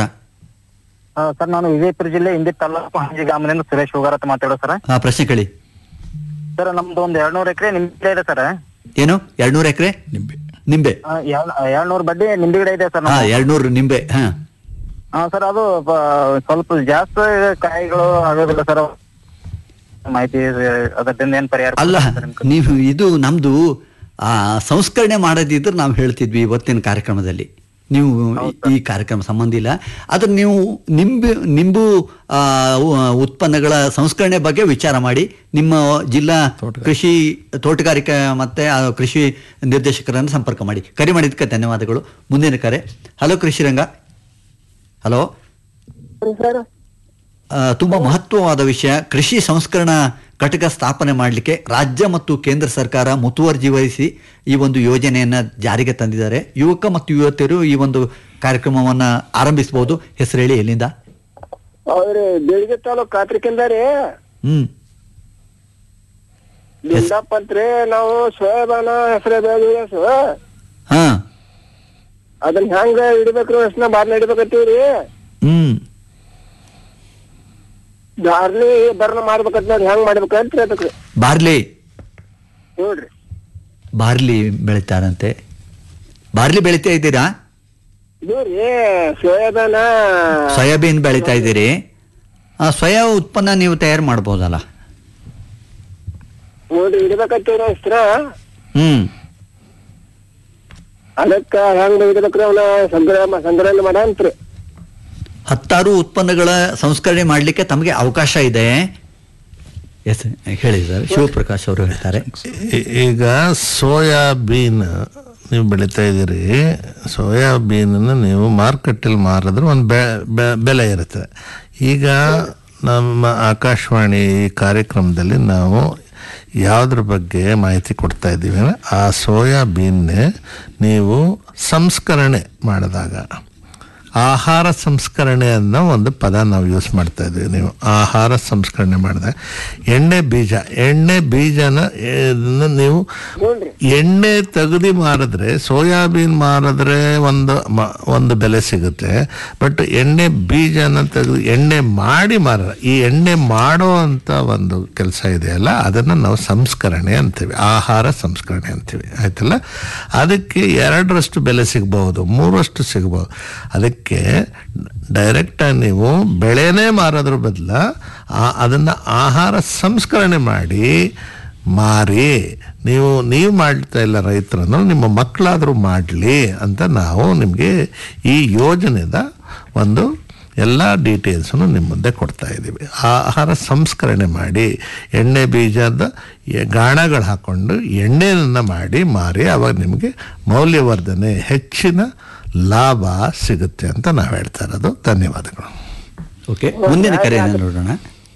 ಆ, ಸರ್ ನಾನು ವಿಜಯಪುರ ಜಿಲ್ಲೆ ಇಂಡಿ ತಾಲೂಕು ಹಂಜಿ ಗ್ರಾಮದಿಂದ ಸುರೇಶ್ ಹೋಗಾರ ಅಂತ ಮಾತಾಡೋ ಸರ್ ಆ, ಪ್ರಶ್ನೆ ಕೇಳಿ ಸರ್ ನಮ್ದು ಒಂದು ಎರಡ್ನೂರು ಎಕರೆ ನಿಂಬೆ ಇದೆ ಸರ್ ಏನು ಎರಡ್ನೂರು ಎಕರೆ ನಿಂಬೆ ನಿಂಬೆ ಎರಡ್ನೂರು ಬಡ್ಡಿ ನಿಂಬೆ ಗಿಡ ಇದೆ ಸರ್ ಹಾ ಎರಡ್ನೂರು ನಿಂಬೆ ಹಾ ಹಾ ಸರ್ ಅದು ಬ- ಸ್ವಲ್ಪ ಜಾಸ್ತಿ ಕಾಯಿಗಳು ಆಗೋದಿಲ್ಲ ಸರ್ ಮಾಹಿತಿ ಅದರಿಂದ ಏನ್ ಪರಿಹಾರ ಅಲ್ಲ ಕೊಡ್ತೀರಾ ಸರ್ ನಿಮ್ಗೆ? ನೀವು ಇದು ನಮ್ದು ಆ ಸಂಸ್ಕರಣೆ ಮಾಡೋದಿದ್ರೆ ನಾವು ಹೇಳ್ತಿದ್ವಿ ಇವತ್ತಿನ ಕಾರ್ಯಕ್ರಮದಲ್ಲಿ ನೀವು ಈ- ಈ ಕಾರ್ಯಕ್ರಮ ಸಂಬಂಧ ಇಲ್ಲ ಆದ್ರೆ ನೀವು ನಿಂಬು ನಿಂಬು ಆ, ಉ- ಉತ್ಪನ್ನಗಳ ಸಂಸ್ಕರಣೆ ಬಗ್ಗೆ ವಿಚಾರ ಮಾಡಿ ನಿಮ್ಮ ಜಿಲ್ಲಾ ಕೃಷಿ ತೋಟಗಾರಿಕೆ ಮತ್ತೆ ಆ ಕೃಷಿ ನಿರ್ದೇಶಕರನ್ನು ಸಂಪರ್ಕ ಮಾಡಿ ಕರೆ ಮಾಡಿದ್ದಕ್ಕೆ ಧನ್ಯವಾದಗಳು ಮುಂದಿನ ಕರೆ ಹಲೋ ಕೃಷಿರಂಗ ಹಲೋ ಆ, ತುಂಬಾ ಮಹತ್ವವಾದ ವಿಷಯ ಕೃಷಿ ಸಂಸ್ಕರಣಾ ಘಟಕ ಸ್ಥಾಪನೆ ಮಾಡಲಿಕ್ಕೆ ರಾಜ್ಯ ಮತ್ತು ಕೇಂದ್ರ ಸರ್ಕಾರ ಮುತುವರ್ಜಿ ವಹಿಸಿ ಈ ಒಂದು ಯೋಜನೆಯನ್ನ ಜಾರಿಗೆ ತಂದಿದ್ದಾರೆ ಯುವಕ ಮತ್ತು ಯುವತಿಯರು ಈ ಒಂದು ಕಾರ್ಯಕ್ರಮವನ್ನ ಆರಂಭಿಸಬಹುದು ಹೆಸರು ಹೇಳಿ ಎಲ್ಲಿಂದ ಅವ್ರಿ ಬೆಳಿಗ್ಗೆ ತಾಲೂಕ್ ಕಾತ್ರಿಕಿಂದಾರಿ ಹ್ಮ್ ಲಿಂಗಪ್ಪ ಅಂತ್ರಿ ನಾವು ಸೋಯಾಬಾನ ಹೆಸರೇ ಬೆಳೆದ ಹಾ ಅದನ್ನ ಹೆಂಗ ಹಿಡಿಬೇಕ್ರಿ ಹೆಸನ ಬಾರ್ನ ಹಿಡಿಬೇಕತ್ತೀವ್ರಿ ಹ್ಮ್ ಬಾರ್ಲಿ ಬರ್ನ ಮಾಡ್ಬೇಕಂತ ನಾವ್ ಹೆಂಗ್ ಮಾಡ್ಬೇಕಂತ ಹೇಳ್ಬೇಕ್ರಿ ಬಾರ್ಲಿ ನೋಡ್ರಿ ಬಾರ್ಲಿ ಬೆಳಿತಾರಂತೆ ಬಾರ್ಲಿ ಬೆಳಿತಾ ಇದ್ದೀರಾ ಇದು ರೀ ಸೋಯಾಬಾನ ಸೋಯಾಬೀನ್ ಬೆಳಿತಾ ಇದ್ದೀರಿ ಆ ಸೋಯಾ ಉತ್ಪನ್ನ ನೀವು ತಯಾರು ಮಾಡ್ಬೋದಲ್ಲ ನೋಡ್ರಿ ಹಿಡಿಬೇಕತ್ತೀವ್ರಿ ಹೆಸ್ರ ಹ್ಮ್ ಅದಕ್ಕ ಹೆಂಗ್ ಹಿಡಿಬೇಕ್ರಿ ಅವನ ಸಂಗ್ರಹ ಸಂಗ್ರಹಣೆ ಮಾಡಂತ್ರಿ ಹತ್ತಾರು ಉತ್ಪನ್ನಗಳ ಸಂಸ್ಕರಣೆ ಮಾಡಲಿಕ್ಕೆ ತಮಗೆ ಅವಕಾಶ ಇದೆ ಎಸ್ ಹೇಳಿ ಸರ್ ಶಿವಪ್ರಕಾಶ್ ಅವರು ಹೇಳ್ತಾರೆ ಈ- ಈಗ ಸೋಯಾಬೀನ್ ನೀವು ಬೆಳೀತಾ ಇದ್ದೀರಿ ಸೋಯಾಬೀನನ್ನು ನೀವು ಮಾರ್ಕೆಟಲ್ಲಿ ಮಾರಿದ್ರೆ ಒಂದು ಬೆ ಬೆ- ಬೆಲೆ ಇರುತ್ತೆ ಈಗ ನಮ್ಮ ಆಕಾಶವಾಣಿ ಈ ಕಾರ್ಯಕ್ರಮದಲ್ಲಿ ನಾವು ಯಾವುದ್ರ ಬಗ್ಗೆ ಮಾಹಿತಿ ಕೊಡ್ತಾ ಇದ್ದೀವಿ ಅಂದ್ರೆ ಆ ಸೋಯಾಬೀನ್ನೇ ನೀವು ಸಂಸ್ಕರಣೆ ಮಾಡಿದಾಗ ಆಹಾರ ಸಂಸ್ಕರಣೆ ಅನ್ನೋ ಒಂದು ಪದ ನಾವು ಯೂಸ್ ಮಾಡ್ತಾ ಇದ್ವಿ ನೀವು ಆಹಾರ ಸಂಸ್ಕರಣೆ ಮಾಡಿದೆ ಎಣ್ಣೆ ಬೀಜ ಎಣ್ಣೆ ಬೀಜನ ಇದನ್ನ ನೀವು ಎಣ್ಣೆ ತೆಗೆದು ಮಾರಿದ್ರೆ ಸೋಯಾಬೀನ್ ಮಾರಿದ್ರೆ ಒಂದು ಮ- ಒಂದು ಬೆಲೆ ಸಿಗುತ್ತೆ ಬಟ್ ಎಣ್ಣೆ ಬೀಜನ ತೆಗೆದು ಎಣ್ಣೆ ಮಾಡಿ ಮಾರ ಈ ಎಣ್ಣೆ ಮಾಡೋ ಅಂತ ಒಂದು ಕೆಲಸ ಇದೆಯಲ್ಲ ಅದನ್ನು ನಾವು ಸಂಸ್ಕರಣೆ ಅಂತೀವಿ ಆಹಾರ ಸಂಸ್ಕರಣೆ ಅಂತೀವಿ ಆಯ್ತಲ್ಲ ಅದಕ್ಕೆ ಎರಡರಷ್ಟು ಬೆಲೆ ಸಿಗ್ಬಹುದು ಮೂರಷ್ಟು ಸಿಗ್ಬೋದು ಅದಕ್ಕೆ ಡೈರೆಕ್ಟಾಗಿ ನೀವು ಬೆಳೆನೇ ಮಾರೋದ್ರ ಬದಲ ಅದನ್ನು ಆಹಾರ ಸಂಸ್ಕರಣೆ ಮಾಡಿ ಮಾರಿ ನೀವು ನೀವು ಮಾಡ್ತಾ ಇಲ್ಲ ರೈತರನ್ನು ನಿಮ್ಮ ಮಕ್ಕಳಾದರೂ ಮಾಡಲಿ ಅಂತ ನಾವು ನಿಮಗೆ ಈ ಯೋಜನೆದ ಒಂದು ಎಲ್ಲ ಡೀಟೇಲ್ಸನ್ನು ನಿಮ್ಮ ಮುಂದೆ ಕೊಡ್ತಾ ಇದ್ದೀವಿ ಆಹಾರ ಸಂಸ್ಕರಣೆ ಮಾಡಿ ಎಣ್ಣೆ ಬೀಜದ ಎ- ಗಾಣಗಳು ಹಾಕ್ಕೊಂಡು ಎಣ್ಣೆಯನ್ನು ಮಾಡಿ ಮಾರಿ ಅವಾಗ ನಿಮಗೆ ಮೌಲ್ಯವರ್ಧನೆ ಹೆಚ್ಚಿನ ಲಾಭ ಸಿಗುತ್ತೆ ಅಂತ ನಾವು ಹೇಳ್ತಾ ಇರೋದು ಧನ್ಯವಾದಗಳು ಓಕೆ ಮುಂದಿನ ಕರೆಯನ್ನು ನೋಡೋಣ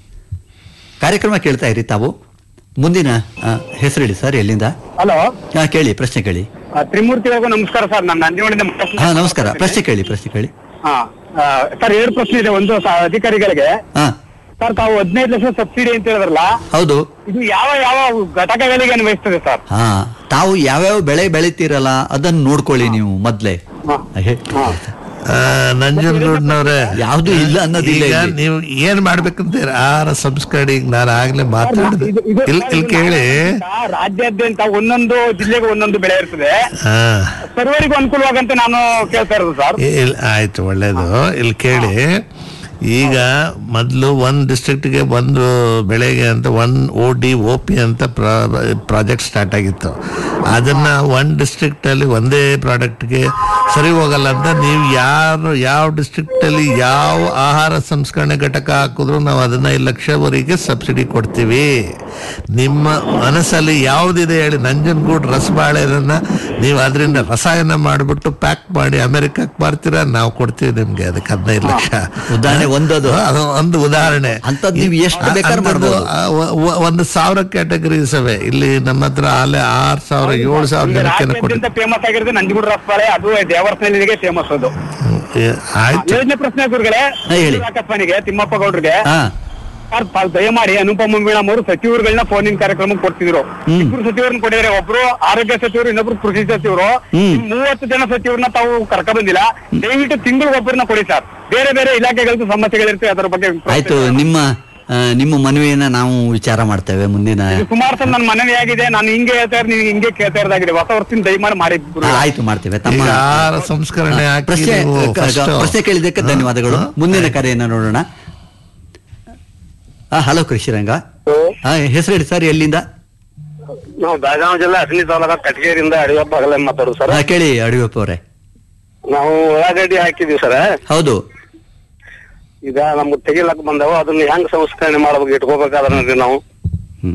ಕಾರ್ಯಕ್ರಮ ಕೇಳ್ತಾ ಇರಿ ತಾವು ಮುಂದಿನ ಆ, ಹೆಸರು ಹೇಳಿ ಸರ್ ಎಲ್ಲಿಂದ ಹಲೋ ಹಾ ಕೇಳಿ ಪ್ರಶ್ನೆ ಕೇಳಿ ತ್ರಿಮೂರ್ತಿ ಅವ್ರಿಗೂ ನಮಸ್ಕಾರ ಸರ್ ನಾನು ನಂಜನಗೂಡಿಂದ ಮಾತಾಡ್ತಿದ್ದೀನಿ. ಹಾ ನಮಸ್ಕಾರ ಪ್ರಶ್ನೆ ಕೇಳಿ ಪ್ರಶ್ನೆ ಕೇಳಿ ಹಾ ಆ, ಸರ್ ಎರಡು ಪ್ರಶ್ನೆ ಇದೆ ಒಂದು ಸ- ಅಧಿಕಾರಿಗಳಿಗೆ ಹಾ ಸರ್ ತಾವು ಹದಿನೈದು ಲಕ್ಷ ಸಬ್ಸಿಡಿ ಅಂತ ಹೇಳಿದ್ರಲ್ಲ ಹೌದು ಇದು ಯಾವ ಯಾವ ಘಟಕಗಳಿಗೆ ಅನ್ವಯಿಸ್ತದೆ ಸರ್ ಹಾ ತಾವು ಯಾವ್ಯಾವ ಬೆಳೆ ಬೆಳಿತೀರಲ್ಲ ಅದನ್ನ ನೋಡ್ಕೊಳ್ಳಿ ನೀವು ಮೊದ್ಲೇ ಹೇ- ಆ, ನಂಜನಗೂಡ್ನವ್ರೆ ಯಾವ್ದು ಇಲ್ಲ ಅನ್ನೋದಿಲ್ಲ ಈಗ ಇಲ್ಲಿ. ನೀವು ಏನ್ ಮಾಡ್ಬೇಕಂತೀರ ಆಹಾರ ಸಂಸ್ಕರಣೆ ಈಗ ನಾನು ಆಗ್ಲೇ ಮಾತಾಡಿದೆ ಇದು- ಇದು- ಇಲ್ಲಿ ಇಲ್ಲಿ ಕೇಳಿ ರಾಜ್ಯಾದ್ಯಂತ ಒಂದೊಂದು ಜಿಲ್ಲೆಗೆ ಒಂದೊಂದು ಬೆಳೆ ಇರ್ತದೆ ಹಾ ಸರ್ವರಿಗೂ ಅನುಕೂಲವಾಗಂತ ನಾನು ಕೇಳ್ತಾ ಇರೋದು ಸರ್ ಇಲ್ಲ ಆಯ್ತು ಒಳ್ಳೇದು ಇಲ್ಲಿ ಕೇಳಿ ಈಗ ಮೊದಲು ಒಂದು ಡಿಸ್ಟ್ರಿಕ್ಟ್ಗೆ ಒಂದು ಬೆಳೆಗೆ ಅಂತ one O D O P ಅಂತ ಪ್ರಾಜೆಕ್ಟ್ ಸ್ಟಾರ್ಟ್ ಆಗಿತ್ತು ಅದನ್ನ ಒನ್ ಡಿಸ್ಟ್ರಿಕ್ಟಲ್ಲಿ ಒಂದೇ ಪ್ರಾಡಕ್ಟ್ಗೆ ಸರಿ ಹೋಗಲ್ಲ ಅಂತ ನೀವು ಯಾರು ಯಾವ ಡಿಸ್ಟ್ರಿಕ್ಟಲ್ಲಿ ಯಾವ ಆಹಾರ ಸಂಸ್ಕರಣೆ ಘಟಕ ಹಾಕಿದ್ರು ನಾವು ಹದಿನೈದು ಲಕ್ಷವರೆಗೆ ಸಬ್ಸಿಡಿ ಕೊಡ್ತೀವಿ ನಿಮ್ಮ ಮನಸ್ಸಲ್ಲಿ ಯಾವುದಿದೆ ಹೇಳಿ ನಂಜನಗೂಡು ರಸಬಾಳೆನ ನೀವು ಅದರಿಂದ ರಸಾಯನ ಮಾಡಿಬಿಟ್ಟು ಪ್ಯಾಕ್ ಮಾಡಿ ಅಮೆರಿಕಕ್ಕೆ ಮಾರ್ತೀರಾ ನಾವು ಕೊಡ್ತೀವಿ ನಿಮ್ಗೆ ಅದಕ್ಕೆ ಹದಿನೈದು ಲಕ್ಷ ಉದಾಹರಣೆ ಒಂದದು. ಅದು ಒಂದು ಉದಾಹರಣೆ ಅಂಥದ್ದು ನೀವು ಎಷ್ಟು ಬೇಕಾದ್ರೂ ಅಂಥದ್ದು, ಮಾಡ್ಬೋದು. ಆ, ಒ- ಒ- ಒಂದು ಸಾವಿರ ಕ್ಯಾಟಗರೀಸ್ ಅವೆ ಇಲ್ಲಿ ನಮ್ಮ ಹತ್ರ ಅಲ್ಲೇ ಆರು ಸಾವಿರ ಏಳು ಸಾವಿರ ಜನಕ್ಕೆ ರಾಜ್ಯಾದ್ಯಂತ ಕೊಟ್ಟಿದ್ದೆ ಫೇಮಸ್ ಆಗಿರೋದು ನಂಜನಗೂಡು ರಸಬಾಳೆ ಅದು ದೇವರಸ್ನಲ್ಲಿಗೆ ಫೇಮಸ್ ಅದು ಆಯ್ತು ಯೋಜನೆ ಪ್ರಶ್ನೆ ಗುರುಗಳೇ ಹಾ, ಹೇಳಿ. ಆಕಾಶವಾಣಿಗೆ ತಿಮ್ಮಪ್ಪ ಗೌಡ್ರಿಗೆ ಹಾ ಸರ್ ತಾವು ದಯಮಾಡಿ ಅನುಪಮ ಮೀಣಮ್ ಅವರು ಸಚಿವರುಗಳನ್ನ ಫೋನಿನ ಕಾರ್ಯಕ್ರಮಕ್ಕೆ ಕೊಡ್ತಿದ್ರು ಇಬ್ರು ಸಚಿವರನ್ನ ಕೊಟ್ಟಿದ್ದಾರೆ ಒಬ್ರು ಆರೋಗ್ಯ ಸಚಿವರು ಇನ್ನೊಬ್ರು ಕೃಷಿ ಸಚಿವರು ಹ್ಮ್. ಈ ಮೂವತ್ತು ಜನ ಸಚಿವರನ್ನ ತಾವು ಕರ್ಕ ಬಂದಿಲ್ಲ ದಯವಿಟ್ಟು ತಿಂಗಳು ಒಬ್ಬರನ್ನ ಕೊಡಿ ಸರ್ ಬೇರೆ ಬೇರೆ ಇಲಾಖೆಗಳದ್ದು ಸಮಸ್ಯೆಗಳಿರ್ತವೆ ಅದರ ಬಗ್ಗೆ ಆಯ್ತು ನಿಮ್ಮ ಆ, ನಿಮ್ಮ ಮನವಿಯನ್ನ ನಾವು ವಿಚಾರ ಮಾಡ್ತೇವೆ ಮುಂದಿನ ಇದು ಸುಮಾರು ಸಲ ನನ್ನ ಮನವಿ ಆಗಿದೆ ನಾನು ಹಿಂಗೆ ಹೇಳ್ತಾ ಇರೋದು ನೀವು ಹಿಂಗೆ ಕೇಳ್ತಾ ಇರೋದಾಗಿದೆ ಹೊಸ ವರ್ಷದಿಂದ ದಯಮಾಡಿ ಮಾಡಿ ಆ, ಆಯ್ತು ಮಾಡ್ತೇವೆ ತಮ್ಮ ಈಗ ಆಹಾರ ಸಂಸ್ಕರಣೆ ಹಾಕಿ ಪ್ರಶ್ನೆ ನೀವು ಕ- first- ಪ್ರಶ್ನೆ ಕೇಳಿದ್ದಕ್ಕೆ ಧನ್ಯವಾದಗಳು ಹಾ, ಮುಂದಿನ ಕರೆಯನ್ನ ನೋಡೋಣ ಹಲೋ ಕೃಷಿರಂಗ ಹಾ ಹೆಸರು ಹೇಳಿ ಸರ್ ಎಲ್ಲಿಂದ ನಾವು ಬೆಳಗಾವಿ ಜಿಲ್ಲೆ ಅಸನಿ ತಾಲೂಕ ಕಟಗೇರಿಯಿಂದ ಅಡಿಯಪ್ಪ ಆಗಲೇ ಮಾತಾಡೋದು ಸರ್ ಹಾ, ಕೇಳಿ ಅಡಿಯಪ್ಪ ಅವರೇ ನಾವು ಉಳ್ಳಾಗಡ್ಡಿ ಹಾಕಿದೀವಿ ಸರ್ ಹೌದು ಈಗ ನಮ್ಗೆ ತೆಗಿಲಕ್ ಬಂದವ ಅದನ್ನ ಹೆಂಗ್ ಸಂಸ್ಕರಣೆ ಮಾಡ್ಬೇಕು ಇಟ್ಕೋಬೇಕಾದ್ರೆ ನಾವು ಹ್ಮ್.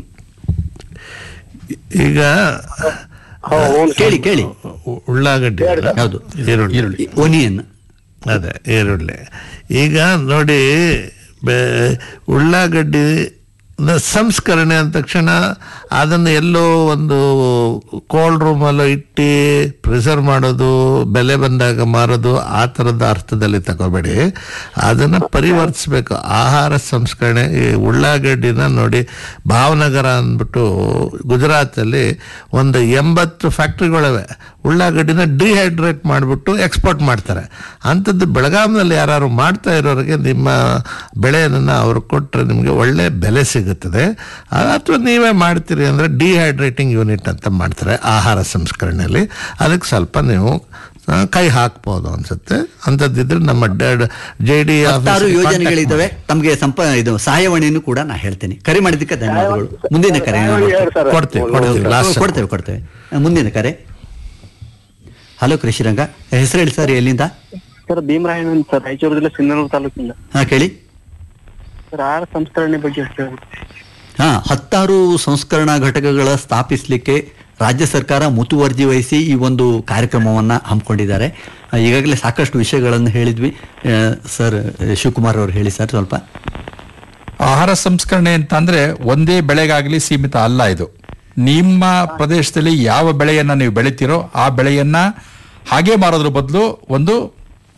ಈಗ ಹೌ- ಹೌದು ಸರ್. ಕೇಳಿ ಕೇಳಿ ಉ- ಉಳ್ಳಾಗಡ್ಡಿ ಅಲ್ಲ? ಹೌದು. ಈರುಳ್ಳಿ ಒನಿಯನ್ ಅದೇ ಈರುಳ್ಳಿ ಈಗ ನೋಡಿ ಬೆ ಉಳ್ಳಾಗಡ್ಡಿ ನ ಸಂಸ್ಕರಣೆ ಅಂದ ತಕ್ಷಣ ಅದನ್ನು ಎಲ್ಲೋ ಒಂದು ಕೋಲ್ಡ್ ರೂಮಲ್ಲೋ ಇಟ್ಟು ಪ್ರಿಸರ್ವ್ ಮಾಡೋದು ಬೆಲೆ ಬಂದಾಗ ಮಾರೋದು ಆ ಥರದ ಅರ್ಥದಲ್ಲಿ ತಗೋಬೇಡಿ ಅದನ್ನು ಪರಿವರ್ತಿಸ್ಬೇಕು ಆಹಾರ ಸಂಸ್ಕರಣೆ ಈ ಉಳ್ಳಾಗಡ್ಡಿನ ನೋಡಿ ಭಾವನಗರ ಅಂದ್ಬಿಟ್ಟು ಗುಜರಾತಲ್ಲಿ ಒಂದು ಎಂಬತ್ತು ಫ್ಯಾಕ್ಟ್ರಿಗಳಿವೆ ಉಳ್ಳಾಗಡ್ಡಿನ ಡಿಹೈಡ್ರೇಟ್ ಮಾಡಿಬಿಟ್ಟು ಎಕ್ಸ್ಪೋರ್ಟ್ ಮಾಡ್ತಾರೆ ಅಂಥದ್ದು ಬೆಳಗಾವಿನಲ್ಲಿ ಯಾರು ಮಾಡ್ತಾ ಇರೋರಿಗೆ ನಿಮ್ಮ ಬೆಳೆಯನ್ನು ಅವ್ರು ಕೊಟ್ಟರೆ ನಿಮಗೆ ಒಳ್ಳೆ ಬೆಲೆ ಸಿಗುತ್ತದೆ ಅಥವಾ ನೀವೇ ಮಾಡ್ತೀರಿ ಅಂದರೆ ಡಿಹೈಡ್ರೇಟಿಂಗ್ ಯೂನಿಟ್ ಅಂತ ಮಾಡ್ತಾರೆ ಆಹಾರ ಸಂಸ್ಕರಣೆಯಲ್ಲಿ ಅದಕ್ಕೆ ಸ್ವಲ್ಪ ನೀವು ಆ, ಕೈ ಹಾಕ್ಬೋದು ಅನ್ಸುತ್ತೆ ಅಂಥದ್ದಿದ್ರೆ ನಮ್ಮ ಜೆ ಡಿ ಹತ್ತಾರು ಯೋಜನೆಗಳಿದ್ದಾವೆ ತಮಗೆ ಸಂಪ ಇದು ಸಹಾಯವಾಣಿಯನ್ನು ಕೂಡ ನಾ ಹೇಳ್ತೇನೆ ಕರೆ ಮಾಡಿದ್ದಕ್ಕೆ ಧನ್ಯವಾದಗಳು ಮುಂದಿನ ಕರೆ ಹೇಳಿ ಸರ್. ಕೊಡ್ತೀವಿ ಕೊಡ್ತೀವಿ ಲಾಸ್ಟ್ ಕೊಡ್ತೇವೆ ಕೊಡ್ತೇವೆ ಮುಂದಿನ ಕರೆ ಹಲೋ ಕೃಷಿರಂಗ ಹೆಸರು ಹೇಳಿ ಸರ್ ಎಲ್ಲಿಂದ ಸರ್ ಭೀಮರಾಯನ್ ಅಂತ ಸರ್ ರಾಯಚೂರು ಜಿಲ್ಲೆ ಸಿಂಧನೂರು ತಾಲೂಕಿಂದ ಹಾ ಕೇಳಿ ಸರ್ ಆಹಾರ ಸಂಸ್ಕರಣೆ ಬಗ್ಗೆ ಹೇಳ್ಬೇಕು ಹಾ ಹತ್ತಾರು ಸಂಸ್ಕರಣಾ ಘಟಕಗಳ ಸ್ಥಾಪಿಸಲಿಕ್ಕೆ ರಾಜ್ಯ ಸರ್ಕಾರ ಮುತುವರ್ಜಿ ವಹಿಸಿ ಈ ಒಂದು ಕಾರ್ಯಕ್ರಮವನ್ನ ಹಮ್ಮಿಕೊಂಡಿದ್ದಾರೆ ಆ, ಈಗಾಗಲೇ ಸಾಕಷ್ಟು ವಿಷಯಗಳನ್ನು ಹೇಳಿದ್ವಿ ಆ, ಸರ್ ಶಿವಕುಮಾರ್ ಅವರು ಹೇಳಿ ಸರ್ ಸ್ವಲ್ಪ ಆಹಾರ ಸಂಸ್ಕರಣೆ ಅಂತ ಅಂದ್ರೆ ಒಂದೇ ಬೆಳೆಗಾಗಲಿ ಸೀಮಿತ ಅಲ್ಲ ಇದು ನಿಮ್ಮ ಪ್ರದೇಶದಲ್ಲಿ ಯಾವ ಬೆಳೆಯನ್ನ ನೀವು ಬೆಳಿತೀರೋ ಆ ಬೆಳೆಯನ್ನ ಹಾಗೆ ಮಾರೋದ್ರ ಬದಲು ಒಂದು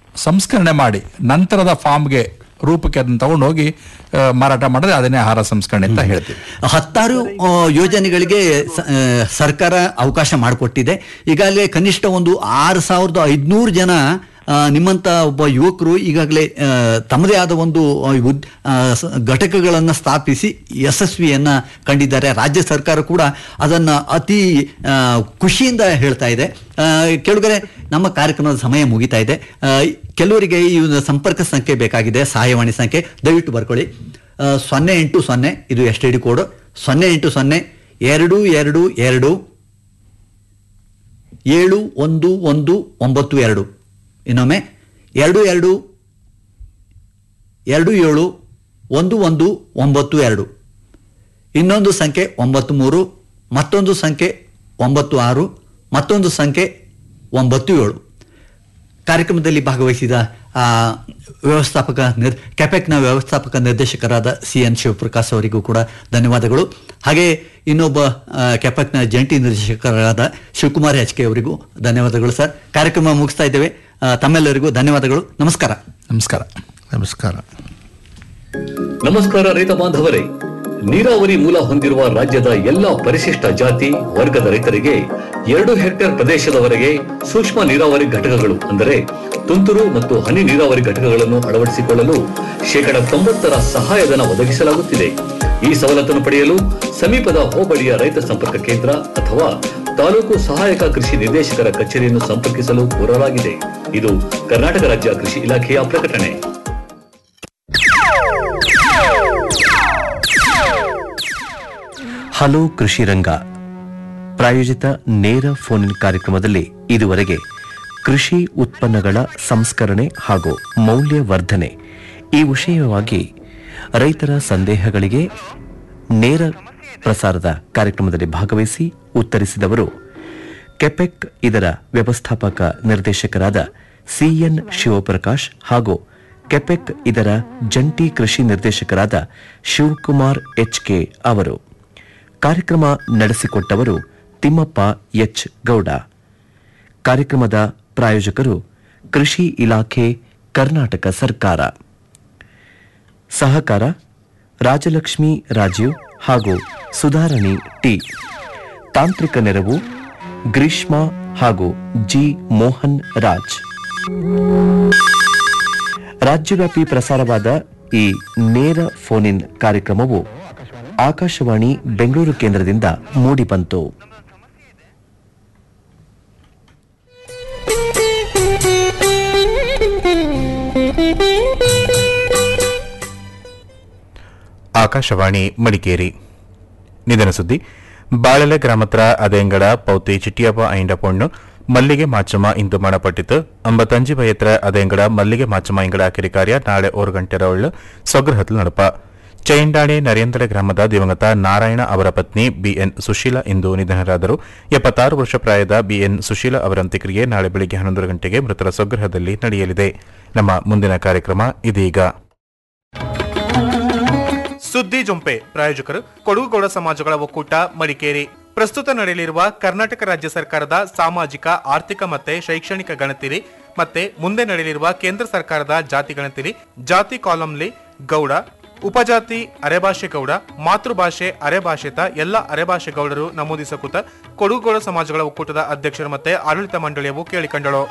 ಸಂಸ್ಕರಣೆ ಮಾಡಿ ನಂತರದ ಫಾರ್ಮ್ಗೆ ರೂಪಕ್ಕೆ ಅದನ್ನ ತಗೊಂಡೋಗಿ ಆ, ಮಾರಾಟ ಮಾಡಿದ್ರೆ ಅದನ್ನೇ ಆಹಾರ ಸಂಸ್ಕರಣೆ ಅಂತ ಹೇಳ್ತೀವಿ ಹತ್ತಾರು ಆ, ಯೋಜನೆಗಳಿಗೆ ಸ- ಆ, ಸರ್ಕಾರ ಅವಕಾಶ ಮಾಡಿಕೊಟ್ಟಿದೆ ಈಗಾಗಲೇ ಕನಿಷ್ಠ ಒಂದು ಆರು ಸಾವಿರದ ಐದುನೂರು ಜನ ಆ, ನಿಮ್ಮಂಥ ಒಬ್ಬ ಯುವಕರು ಈಗಾಗಲೇ ಆ, ತಮ್ಮದೇ ಆದ ಒಂದು ಆ, ಉದ್ ಆ, ಸ- ಘಟಕಗಳನ್ನು ಸ್ಥಾಪಿಸಿ ಯಶಸ್ವಿಯನ್ನ ಕಂಡಿದ್ದಾರೆ ರಾಜ್ಯ ಸರ್ಕಾರ ಕೂಡ ಅದನ್ನು ಅತಿ ಆ, ಖುಷಿಯಿಂದ ಹೇಳ್ತಾ ಇದೆ ಆ, ಕೆಳಗಡೆ ನಮ್ಮ ಕಾರ್ಯಕ್ರಮದ ಸಮಯ ಮುಗಿತಾ ಇದೆ ಆ, ಕೆಲವರಿಗೆ ಈ ಒಂದು ಸಂಪರ್ಕ ಸಂಖ್ಯೆ ಬೇಕಾಗಿದೆ ಸಹಾಯವಾಣಿ ಸಂಖ್ಯೆ ದಯವಿಟ್ಟು ಬರ್ಕೊಳ್ಳಿ ಆ, ಸೊನ್ನೆ ಎಂಟು ಸೊನ್ನೆ ಇದು ಎಸ್ ಟಿ ಡಿ ಕೋಡ್ ಸೊನ್ನೆ ಎಂಟು ಸೊನ್ನೆ ಎರಡು ಎರಡು ಎರಡು ಏಳು ಒಂದು ಒಂದು ಒಂಬತ್ತು ಎರಡು ಇನ್ನೊಮ್ಮೆ ಎರಡು ಎರಡು ಎರಡು ಏಳು ಒಂದು ಒಂದು ಒಂಬತ್ತು ಎರಡು ಇನ್ನೊಂದು ಸಂಖ್ಯೆ ಒಂಬತ್ತು ಮೂರು ಮತ್ತೊಂದು ಸಂಖ್ಯೆ ಒಂಬತ್ತು ಆರು ಮತ್ತೊಂದು ಸಂಖ್ಯೆ ಒಂಬತ್ತು ಏಳು ಕಾರ್ಯಕ್ರಮದಲ್ಲಿ ಭಾಗವಹಿಸಿದ ಆ, ವ್ಯವಸ್ಥಾಪಕ ನಿರ್ ಕೆಪೆಕ್ನ ವ್ಯವಸ್ಥಾಪಕ ನಿರ್ದೇಶಕರಾದ ಸಿ ಎನ್ ಶಿವಪ್ರಕಾಶ್ ಅವರಿಗೂ ಕೂಡ ಧನ್ಯವಾದಗಳು ಹಾಗೆ ಇನ್ನೊಬ್ಬ ಆ, ಕೆಪೆಕ್ನ ಜಂಟಿ ನಿರ್ದೇಶಕರಾದ ಶಿವಕುಮಾರ್ ಎಚ್ ಕೆ ಅವರಿಗೂ ಧನ್ಯವಾದಗಳು ಸರ್ ಕಾರ್ಯಕ್ರಮ ಮುಗಿಸ್ತಾ ಇದ್ದೇವೆ ಆ, ತಮ್ಮೆಲ್ಲರಿಗೂ ಧನ್ಯವಾದಗಳು ನಮಸ್ಕಾರ ನಮಸ್ಕಾರ ನಮಸ್ಕಾರ ನಮಸ್ಕಾರ ರೈತ ಬಾಂಧವರೇ ನೀರಾವರಿ ಮೂಲ ಹೊಂದಿರುವ ರಾಜ್ಯದ ಎಲ್ಲಾ ಪರಿಶಿಷ್ಟ ಜಾತಿ ವರ್ಗದ ರೈತರಿಗೆ ಎರಡು ಹೆಕ್ಟೇರ್ ಪ್ರದೇಶದವರೆಗೆ ಸೂಕ್ಷ್ಮ ನೀರಾವರಿ ಘಟಕಗಳು ಅಂದರೆ ತುಂತುರು ಮತ್ತು ಹನಿ ನೀರಾವರಿ ಘಟಕಗಳನ್ನು ಅಳವಡಿಸಿಕೊಳ್ಳಲು ಶೇಕಡ ತೊಂಬತ್ತರ ಸಹಾಯಧನ ಒದಗಿಸಲಾಗುತ್ತಿದೆ ಈ ಸವಲತ್ತನ್ನು ಪಡೆಯಲು ಸಮೀಪದ ಹೋಬಳಿಯ ರೈತ ಸಂಪರ್ಕ ಕೇಂದ್ರ ಅಥವಾ ತಾಲೂಕು ಸಹಾಯಕ ಕೃಷಿ ನಿರ್ದೇಶಕರ ಕಚೇರಿಯನ್ನು ಸಂಪರ್ಕಿಸಲು ಕೋರಲಾಗಿದೆ ಇದು ಕರ್ನಾಟಕ ರಾಜ್ಯ ಕೃಷಿ ಇಲಾಖೆಯ ಪ್ರಕಟಣೆ ಹಲೋ ಕೃಷಿ ರಂಗ ಪ್ರಾಯೋಜಿತ ನೇರ ಫೋನ್ ಇನ್ ಕಾರ್ಯಕ್ರಮದಲ್ಲಿ ಇದುವರೆಗೆ ಕೃಷಿ ಉತ್ಪನ್ನಗಳ ಸಂಸ್ಕರಣೆ ಹಾಗೂ ಮೌಲ್ಯವರ್ಧನೆ ಈ ವಿಷಯವಾಗಿ ರೈತರ ಸಂದೇಹಗಳಿಗೆ ನೇರ ಪ್ರಸಾರದ ಕಾರ್ಯಕ್ರಮದಲ್ಲಿ ಭಾಗವಹಿಸಿ ಉತ್ತರಿಸಿದವರು ಕೆಪೆಕ್ ಇದರ ವ್ಯವಸ್ಥಾಪಕ ನಿರ್ದೇಶಕರಾದ ಸಿಎನ್ ಶಿವಪ್ರಕಾಶ್ ಹಾಗೂ ಕೆಪೆಕ್ ಇದರ ಜಂಟಿ ಕೃಷಿ ನಿರ್ದೇಶಕರಾದ ಶಿವಕುಮಾರ್ ಎಚ್ಕೆ ಅವರು ಕಾರ್ಯಕ್ರಮ ನಡೆಸಿಕೊಟ್ಟವರು ತಿಮ್ಮಪ್ಪ ಎಚ್ ಗೌಡ ಕಾರ್ಯಕ್ರಮದ ಪ್ರಾಯೋಜಕರು ಕೃಷಿ ಇಲಾಖೆ ಕರ್ನಾಟಕ ಸರ್ಕಾರ ಸಹಕಾರ ರಾಜಲಕ್ಷ್ಮಿ ರಾಜೀವ್ ಹಾಗೂ ಸುಧಾರಣಿ ಟಿ ತಾಂತ್ರಿಕ ನೆರವು ಗ್ರೀಷ್ಮ ಹಾಗೂ ಜಿ ಮೋಹನ್ ರಾಜ್ ರಾಜ್ಯವ್ಯಾಪಿ ಪ್ರಸಾರವಾದ ಈ ನೇರ ಫೋನ್ ಇನ್ ಕಾರ್ಯಕ್ರಮವು ಆಕಾಶವಾಣಿ ಬೆಂಗಳೂರು ಕೇಂದ್ರದಿಂದ ಮೂಡಿಬಂತು ಆಕಾಶವಾಣಿ ಮಡಿಕೇರಿ ನಿಧನ ಸುದ್ದಿ ಬಾಳೆಲೆ ಗ್ರಾಮತ್ರ ಅದೇಂಗಡ ಪೌತಿ ಚಿಟ್ಟಿಯಪ್ಪ ಐಂಡ ಪೊಣ್ಣು ಮಲ್ಲಿಗೆ ಮಾಚಮ್ಮ ಇಂದು ಮಣಪಟ್ಟಿತು ಅಂಬತ್ತಂಜಿ ಬಯತ್ರ ಅದೇಂಗಡ ಮಲ್ಲಿಗೆ ಮಾಚಮ್ಮ ಇಂಗಡ ಕಿರಿ ಕಾರ್ಯ ನಾಳೆ ಓರು ಗಂಟೆರ ಒಳ್ಳು ಸ್ವಗೃಹത്തിൽ ನಡಪ ಚೈಂಡಾಣೆ ನರೇಂದ್ರ ಗ್ರಾಮದ ದಿವಂಗತ ನಾರಾಯಣ ಅವರ ಪತ್ನಿ ಬಿಎನ್ ಸುಶೀಲಾ ಇಂದು ನಿಧನರಾದರು ಎಪ್ಪತ್ತಾರು ವರ್ಷ ಪ್ರಾಯದ ಬಿಎನ್ ಸುಶೀಲಾ ಅವರ ಅಂತ್ಯಕ್ರಿಯೆ ನಾಳೆ ಬೆಳಿಗ್ಗೆ ಹನ್ನೊಂದು ಗಂಟೆಗೆ ಮೃತರ ಸ್ವಗೃಹದಲ್ಲಿ ನಡೆಯಲಿದೆ ನಮ್ಮ ಮುಂದಿನ ಕಾರ್ಯಕ್ರಮ ಇದೀಗ ಸುದ್ದಿ ಜೊಂಪೆ ಪ್ರಾಯೋಜಕರು ಕೊಡಗುಗೌಡ ಸಮಾಜಗಳ ಒಕ್ಕೂಟ ಮಡಿಕೇರಿ ಪ್ರಸ್ತುತ ನಡೆಯಲಿರುವ ಕರ್ನಾಟಕ ರಾಜ್ಯ ಸರ್ಕಾರದ ಸಾಮಾಜಿಕ ಆರ್ಥಿಕ ಮತ್ತೆ ಶೈಕ್ಷಣಿಕ ಗಣತಿರಿ ಮತ್ತೆ ಮುಂದೆ ನಡೆಯಲಿರುವ ಕೇಂದ್ರ ಸರ್ಕಾರದ ಜಾತಿ ಗಣತಿರಿ ಜಾತಿ ಕಾಲಂಲಿ ಗೌಡ ಉಪಜಾತಿ ಅರೆಭಾಷೆ ಗೌಡ ಮಾತೃಭಾಷೆ ಅರೆಭಾಷಿತ ಎಲ್ಲ ಅರೆಭಾಷೆ ಗೌಡರು ನಮೂದಿಸಕೂತ ಕೊಡಗುಗೌಡ ಸಮಾಜಗಳ ಒಕ್ಕೂಟದ ಅಧ್ಯಕ್ಷರು ಮತ್ತೆ ಆಡಳಿತ ಮಂಡಳಿಯವು ಕೇಳಿಕೊಂಡಳು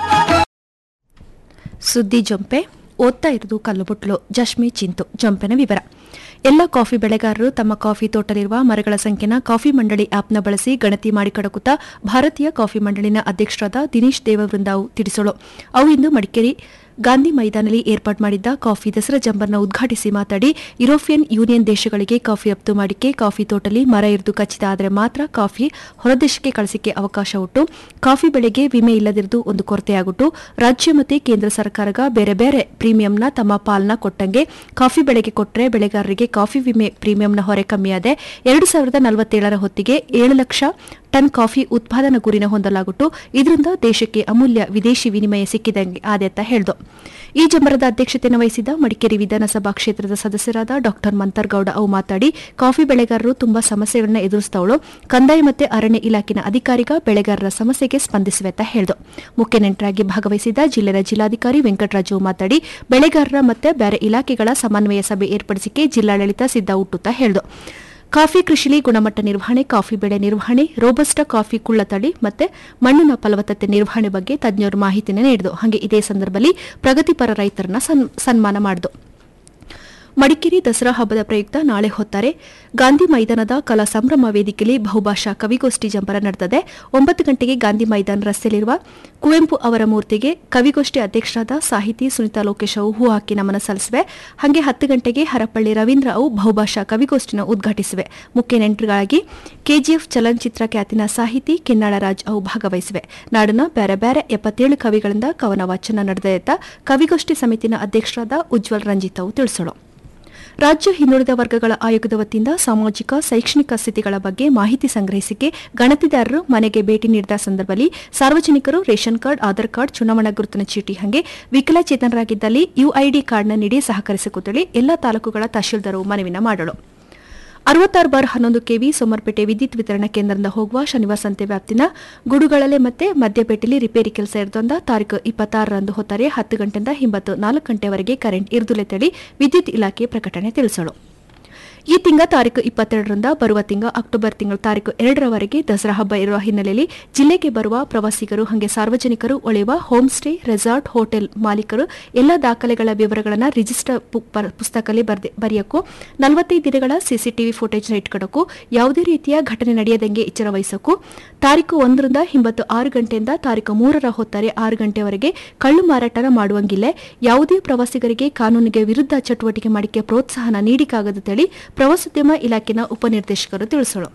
ಸುದ್ದಿ ಜೊಂಪೆ ಓದ್ತಾ ಇರೋದು ಕಲ್ಲುಬುಟ್ಲು ಜಶ್ಮಿ ಚಿಂತು ಜೊಂಪೆನ ವಿವರ ಎಲ್ಲ ಕಾಫಿ ಬೆಳೆಗಾರರು ತಮ್ಮ ಕಾಫಿ ತೋಟಲಿರುವ ಮರಗಳ ಸಂಖ್ಯೆನ ಕಾಫಿ ಮಂಡಳಿ ಆಪ್ನ ಬಳಸಿ ಗಣತಿ ಮಾಡಿಕೊಡಕುತ್ತಾ ಭಾರತೀಯ ಕಾಫಿ ಮಂಡಳಿನ ಅಧ್ಯಕ್ಷರಾದ ದಿನೇಶ್ ದೇವವೃಂದಾವು ತಿಳಿಸೋಳು ಅವು ಇಂದು ಮಡಿಕೇರಿ ಗಾಂಧಿ ಮೈದಾನಲ್ಲಿ ಏರ್ಪಾಡು ಮಾಡಿದ್ದ ಕಾಫಿ ದಸರಾ ಜಂಬರ್ನ ಉದ್ಘಾಟಿಸಿ ಮಾತಾಡಿ ಯುರೋಪಿಯನ್ ಯೂನಿಯನ್ ದೇಶಗಳಿಗೆ ಕಾಫಿ ರಫ್ತು ಮಾಡಿಕೆ ಕಾಫಿ ತೋಟಲಿ ಮರ ಇರಿದು ಖಚಿತ ಆದರೆ ಮಾತ್ರ ಕಾಫಿ ಹೊರದೇಶಕ್ಕೆ ಕಳಿಸಿಕೆ ಅವಕಾಶ ಉಂಟು ಕಾಫಿ ಬೆಳೆಗೆ ವಿಮೆ ಇಲ್ಲದಿರುವುದು ಒಂದು ಕೊರತೆಯಾಗುಟ್ಟು ರಾಜ್ಯ ಮತ್ತು ಕೇಂದ್ರ ಸರ್ಕಾರಗ ಬೇರೆ ಬೇರೆ ಪ್ರೀಮಿಯಂನ ತಮ್ಮ ಪಾಲ್ನ ಕೊಟ್ಟಂಗೆ ಕಾಫಿ ಬೆಳೆಗೆ ಕೊಟ್ಟರೆ ಬೆಳೆಗಾರರಿಗೆ ಕಾಫಿ ವಿಮೆ ಪ್ರೀಮಿಯಂನ ಹೊರೆ ಕಮ್ಮಿಯಾದೆ ಎರಡು ಸಾವಿರದ ನಲವತ್ತೇಳರ ಹೊತ್ತಿಗೆ ಏಳು ಲಕ್ಷ ಟನ್ ಕಾಫಿ ಉತ್ಪಾದನಾ ಗುರಿನ ಹೊಂದಲಾಗುಟ್ಟು ಇದರಿಂದ ದೇಶಕ್ಕೆ ಅಮೂಲ್ಯ ವಿದೇಶಿ ವಿನಿಮಯ ಸಿಕ್ಕಿದಂಗೆ ಆದೆ ಅಂತ ಹೇಳ್ದು ಈ ಜಂಬರದ ಅಧ್ಯಕ್ಷತೆಯನ್ನು ವಹಿಸಿದ್ದ ಮಡಿಕೇರಿ ವಿಧಾನಸಭಾ ಕ್ಷೇತ್ರದ ಸದಸ್ಯರಾದ ಡಾ ಮಂತರ್ಗೌಡ ಅವು ಮಾತಾಡಿ ಕಾಫಿ ಬೆಳೆಗಾರರು ತುಂಬಾ ಸಮಸ್ಯೆಗಳನ್ನು ಎದುರಿಸಿದವಳು ಕಂದಾಯ ಮತ್ತೆ ಅರಣ್ಯ ಇಲಾಖೆನ ಅಧಿಕಾರಿಗ ಬೆಳೆಗಾರರ ಸಮಸ್ಯೆಗೆ ಸ್ಪಂದಿಸಿವೆ ಅಂತ ಹೇಳಿದು ಮುಖ್ಯ ನೆಂಟರಾಗಿ ಭಾಗವಹಿಸಿದ ಜಿಲ್ಲೆಯ ಜಿಲ್ಲಾಧಿಕಾರಿ ವೆಂಕಟರಾಜು ಮಾತಾಡಿ ಬೆಳೆಗಾರರ ಮತ್ತೆ ಬೇರೆ ಇಲಾಖೆಗಳ ಸಮನ್ವಯ ಸಭೆ ಏರ್ಪಡಿಸಿಕೆ ಜಿಲ್ಲಾಡಳಿತ ಸಿದ್ಧ ಹುಟ್ಟುತ್ತಾ ಹೇಳಿದು ಕಾಫಿ ಕೃಷಿಲಿ ಗುಣಮಟ್ಟ ನಿರ್ವಹಣೆ ಕಾಫಿ ಬೆಳೆ ನಿರ್ವಹಣೆ ರೋಬಸ್ಟ ಕಾಫಿ ಕುಳ್ಳತಳಿ ಮತ್ತೆ ಮಣ್ಣಿನ ಫಲವತ್ತತೆ ನಿರ್ವಹಣೆ ಬಗ್ಗೆ ತಜ್ಞರು ಮಾಹಿತಿಯನ್ನು ನೀಡಿದರು ಹಾಗೆ ಇದೇ ಸಂದರ್ಭದಲ್ಲಿ ಪ್ರಗತಿಪರ ರೈತರನ್ನ ಸನ್- ಸನ್ಮಾನ ಮಾಡಿತು ಮಡಿಕೇರಿ ದಸರಾ ಹಬ್ಬದ ಪ್ರಯುಕ್ತ ನಾಳೆ ಹೊತ್ತಾರೆ ಗಾಂಧಿ ಮೈದಾನದ ಕಲಾ ಸಂಭ್ರಮ ವೇದಿಕೆಯಲ್ಲಿ ಬಹುಭಾಷಾ ಕವಿಗೋಷ್ಠಿ ಜಂಬರ ನಡೆದಿದೆ ಒಂಬತ್ತು ಗಂಟೆಗೆ ಗಾಂಧಿ ಮೈದಾನ ರಸ್ತೆಯಲ್ಲಿರುವ ಕುವೆಂಪು ಅವರ ಮೂರ್ತಿಗೆ ಕವಿಗೋಷ್ಠಿ ಅಧ್ಯಕ್ಷರಾದ ಸಾಹಿತಿ ಸುನೀತಾ ಲೋಕೇಶ್ ಅವು ಹೂ ಹಾಕಿ ನಮನ ಸಲ್ಲಿಸಿವೆ ಹಾಗೆ ಹತ್ತು ಗಂಟೆಗೆ ಹರಪಳ್ಳಿ ರವೀಂದ್ರ ಅವು ಬಹುಭಾಷಾ ಕವಿಗೋಷ್ಠಿನ ಉದ್ಘಾಟಿಸಿವೆ ಮುಖ್ಯ ನೆಂಟರುಗಳಾಗಿ ಕೆಜಿಎಫ್ ಚಲನಚಿತ್ರ ಖ್ಯಾತಿನ ಸಾಹಿತಿ ಕಿನ್ನಾಳ ರಾಜ್ ಅವು ಭಾಗವಹಿಸಿವೆ ನಾಡಿನ ಬೇರೆ ಬೇರೆ ಎಪ್ಪತ್ತೇಳು ಕವಿಗಳಿಂದ ಕವನ ವಾಚನ ನಡೆದ ಕವಿಗೋಷ್ಠಿ ಸಮಿತಿನ ಅಧ್ಯಕ್ಷರಾದ ಉಜ್ವಲ್ ರಂಜಿತ್ ಅವು ತಿಳಿಸೋಳು ರಾಜ್ಯ ಹಿಂದುಳಿದ ವರ್ಗಗಳ ಆಯೋಗದ ವತಿಯಿಂದ ಸಾಮಾಜಿಕ ಶೈಕ್ಷಣಿಕ ಸ್ಥಿತಿಗಳ ಬಗ್ಗೆ ಮಾಹಿತಿ ಸಂಗ್ರಹಿಸಿಕೆ ಗಣತಿದಾರರು ಮನೆಗೆ ಭೇಟಿ ನೀಡಿದ ಸಂದರ್ಭದಲ್ಲಿ ಸಾರ್ವಜನಿಕರು ರೇಷನ್ ಕಾರ್ಡ್ ಆಧಾರ್ ಕಾರ್ಡ್ ಚುನಾವಣಾ ಗುರುತಿನ ಚೀಟಿ ಹಾಗೆ ವಿಕಲಚೇತನರಾಗಿದ್ದಲ್ಲಿ ಯುಐಡಿ ಕಾರ್ಡ್ನ ನೀಡಿ ಸಹಕರಿಸಿಕೊತ್ತೇಳಿ ಎಲ್ಲಾ ತಾಲೂಕುಗಳ ತಹಶೀಲ್ದಾರರು ಮನವಿನ ಮಾಡಲು ಅರವತ್ತಾರು ಬಾರ್ ಹನ್ನೊಂದು ಕೆವಿ ಸೋಮರ್ಪೇಟೆ ವಿದ್ಯುತ್ ವಿತರಣಾ ಕೇಂದ್ರದಿಂದ ಹೋಗುವ ಶನಿವಾರ ಸಂತೆ ವ್ಯಾಪ್ತಿನ ಗುಡುಗಳಲೆ ಮತ್ತೆ ಮಧ್ಯಪೇಟೆಯಲ್ಲಿ ರಿಪೇರಿ ಕೆಲಸ ಇರುತ್ತಂದ ತಾರೀಕು ಇಪ್ಪತ್ತಾರರಂದು ಹೊತ್ತಾರೆ ಹತ್ತು ಗಂಟೆಯಿಂದ ಹಿಂಬತ್ತು ನಾಲ್ಕು ಗಂಟೆವರೆಗೆ ಕರೆಂಟ್ ಇರುದುಲೆ ತಳಿ ವಿದ್ಯುತ್ ಇಲಾಖೆ ಪ್ರಕಟಣೆ ತಿಳಿಸಲು ಈ ತಿಂಗಳ ತಾರೀಕು ಇಪ್ಪತ್ತೆರಡರಿಂದ ಬರುವ ತಿಂಗ ಅಕ್ಟೋಬರ್ ತಿಂಗಳ ತಾರೀಕು ಎರಡರವರೆಗೆ ದಸರಾ ಹಬ್ಬ ಇರುವ ಹಿನ್ನೆಲೆಯಲ್ಲಿ ಜಿಲ್ಲೆಗೆ ಬರುವ ಪ್ರವಾಸಿಗರು ಹಾಗೆ ಸಾರ್ವಜನಿಕರು ಉಳಿಯುವ ಹೋಮ್ ಸ್ಟೇ ರೆಸಾರ್ಟ್ ಹೋಟೆಲ್ ಮಾಲೀಕರು ಎಲ್ಲ ದಾಖಲೆಗಳ ವಿವರಗಳನ್ನು ರಿಜಿಸ್ಟರ್ ಪು- ಪರ- ಪುಸ್ತಕದಲ್ಲಿ ಬರ್ದೆ- ಬರೆಯಕ್ಕೂ ನಲವತ್ತೈದು ದಿನಗಳ ಸಿಸಿಟಿವಿ ಫುಟೇಜ್ನ ಇಟ್ಕೊಳ್ಳೋಕ್ಕೂ ಯಾವುದೇ ರೀತಿಯ ಘಟನೆ ನಡೆಯದಂಗೆ ಎಚ್ಚರ ವಹಿಸೋಕ್ಕೂ ತಾರೀಕು ಒಂದರಿಂದ ಹಿಂಬತ್ತು ಆರು ಗಂಟೆಯಿಂದ ತಾರೀಕು ಮೂರರ ಹೊತ್ತಾರೆ ಆರು ಗಂಟೆವರೆಗೆ ಕಳ್ಳು ಮಾರಾಟನ ಮಾಡುವಂಗಿಲ್ಲ ಯಾವುದೇ ಪ್ರವಾಸಿಗರಿಗೆ ಕಾನೂನಿಗೆ ವಿರುದ್ಧ ಚಟುವಟಿಕೆ ಮಾಡಿಕೆ ಪ್ರೋತ್ಸಾಹನ ನೀಡಿಕಾಗದ ತಳಿ ಪ್ರವಾಸೋದ್ಯಮ ಇಲಾಖೆನ ಉಪನಿರ್ದೇಶಕರು ತಿಳಿಸಲು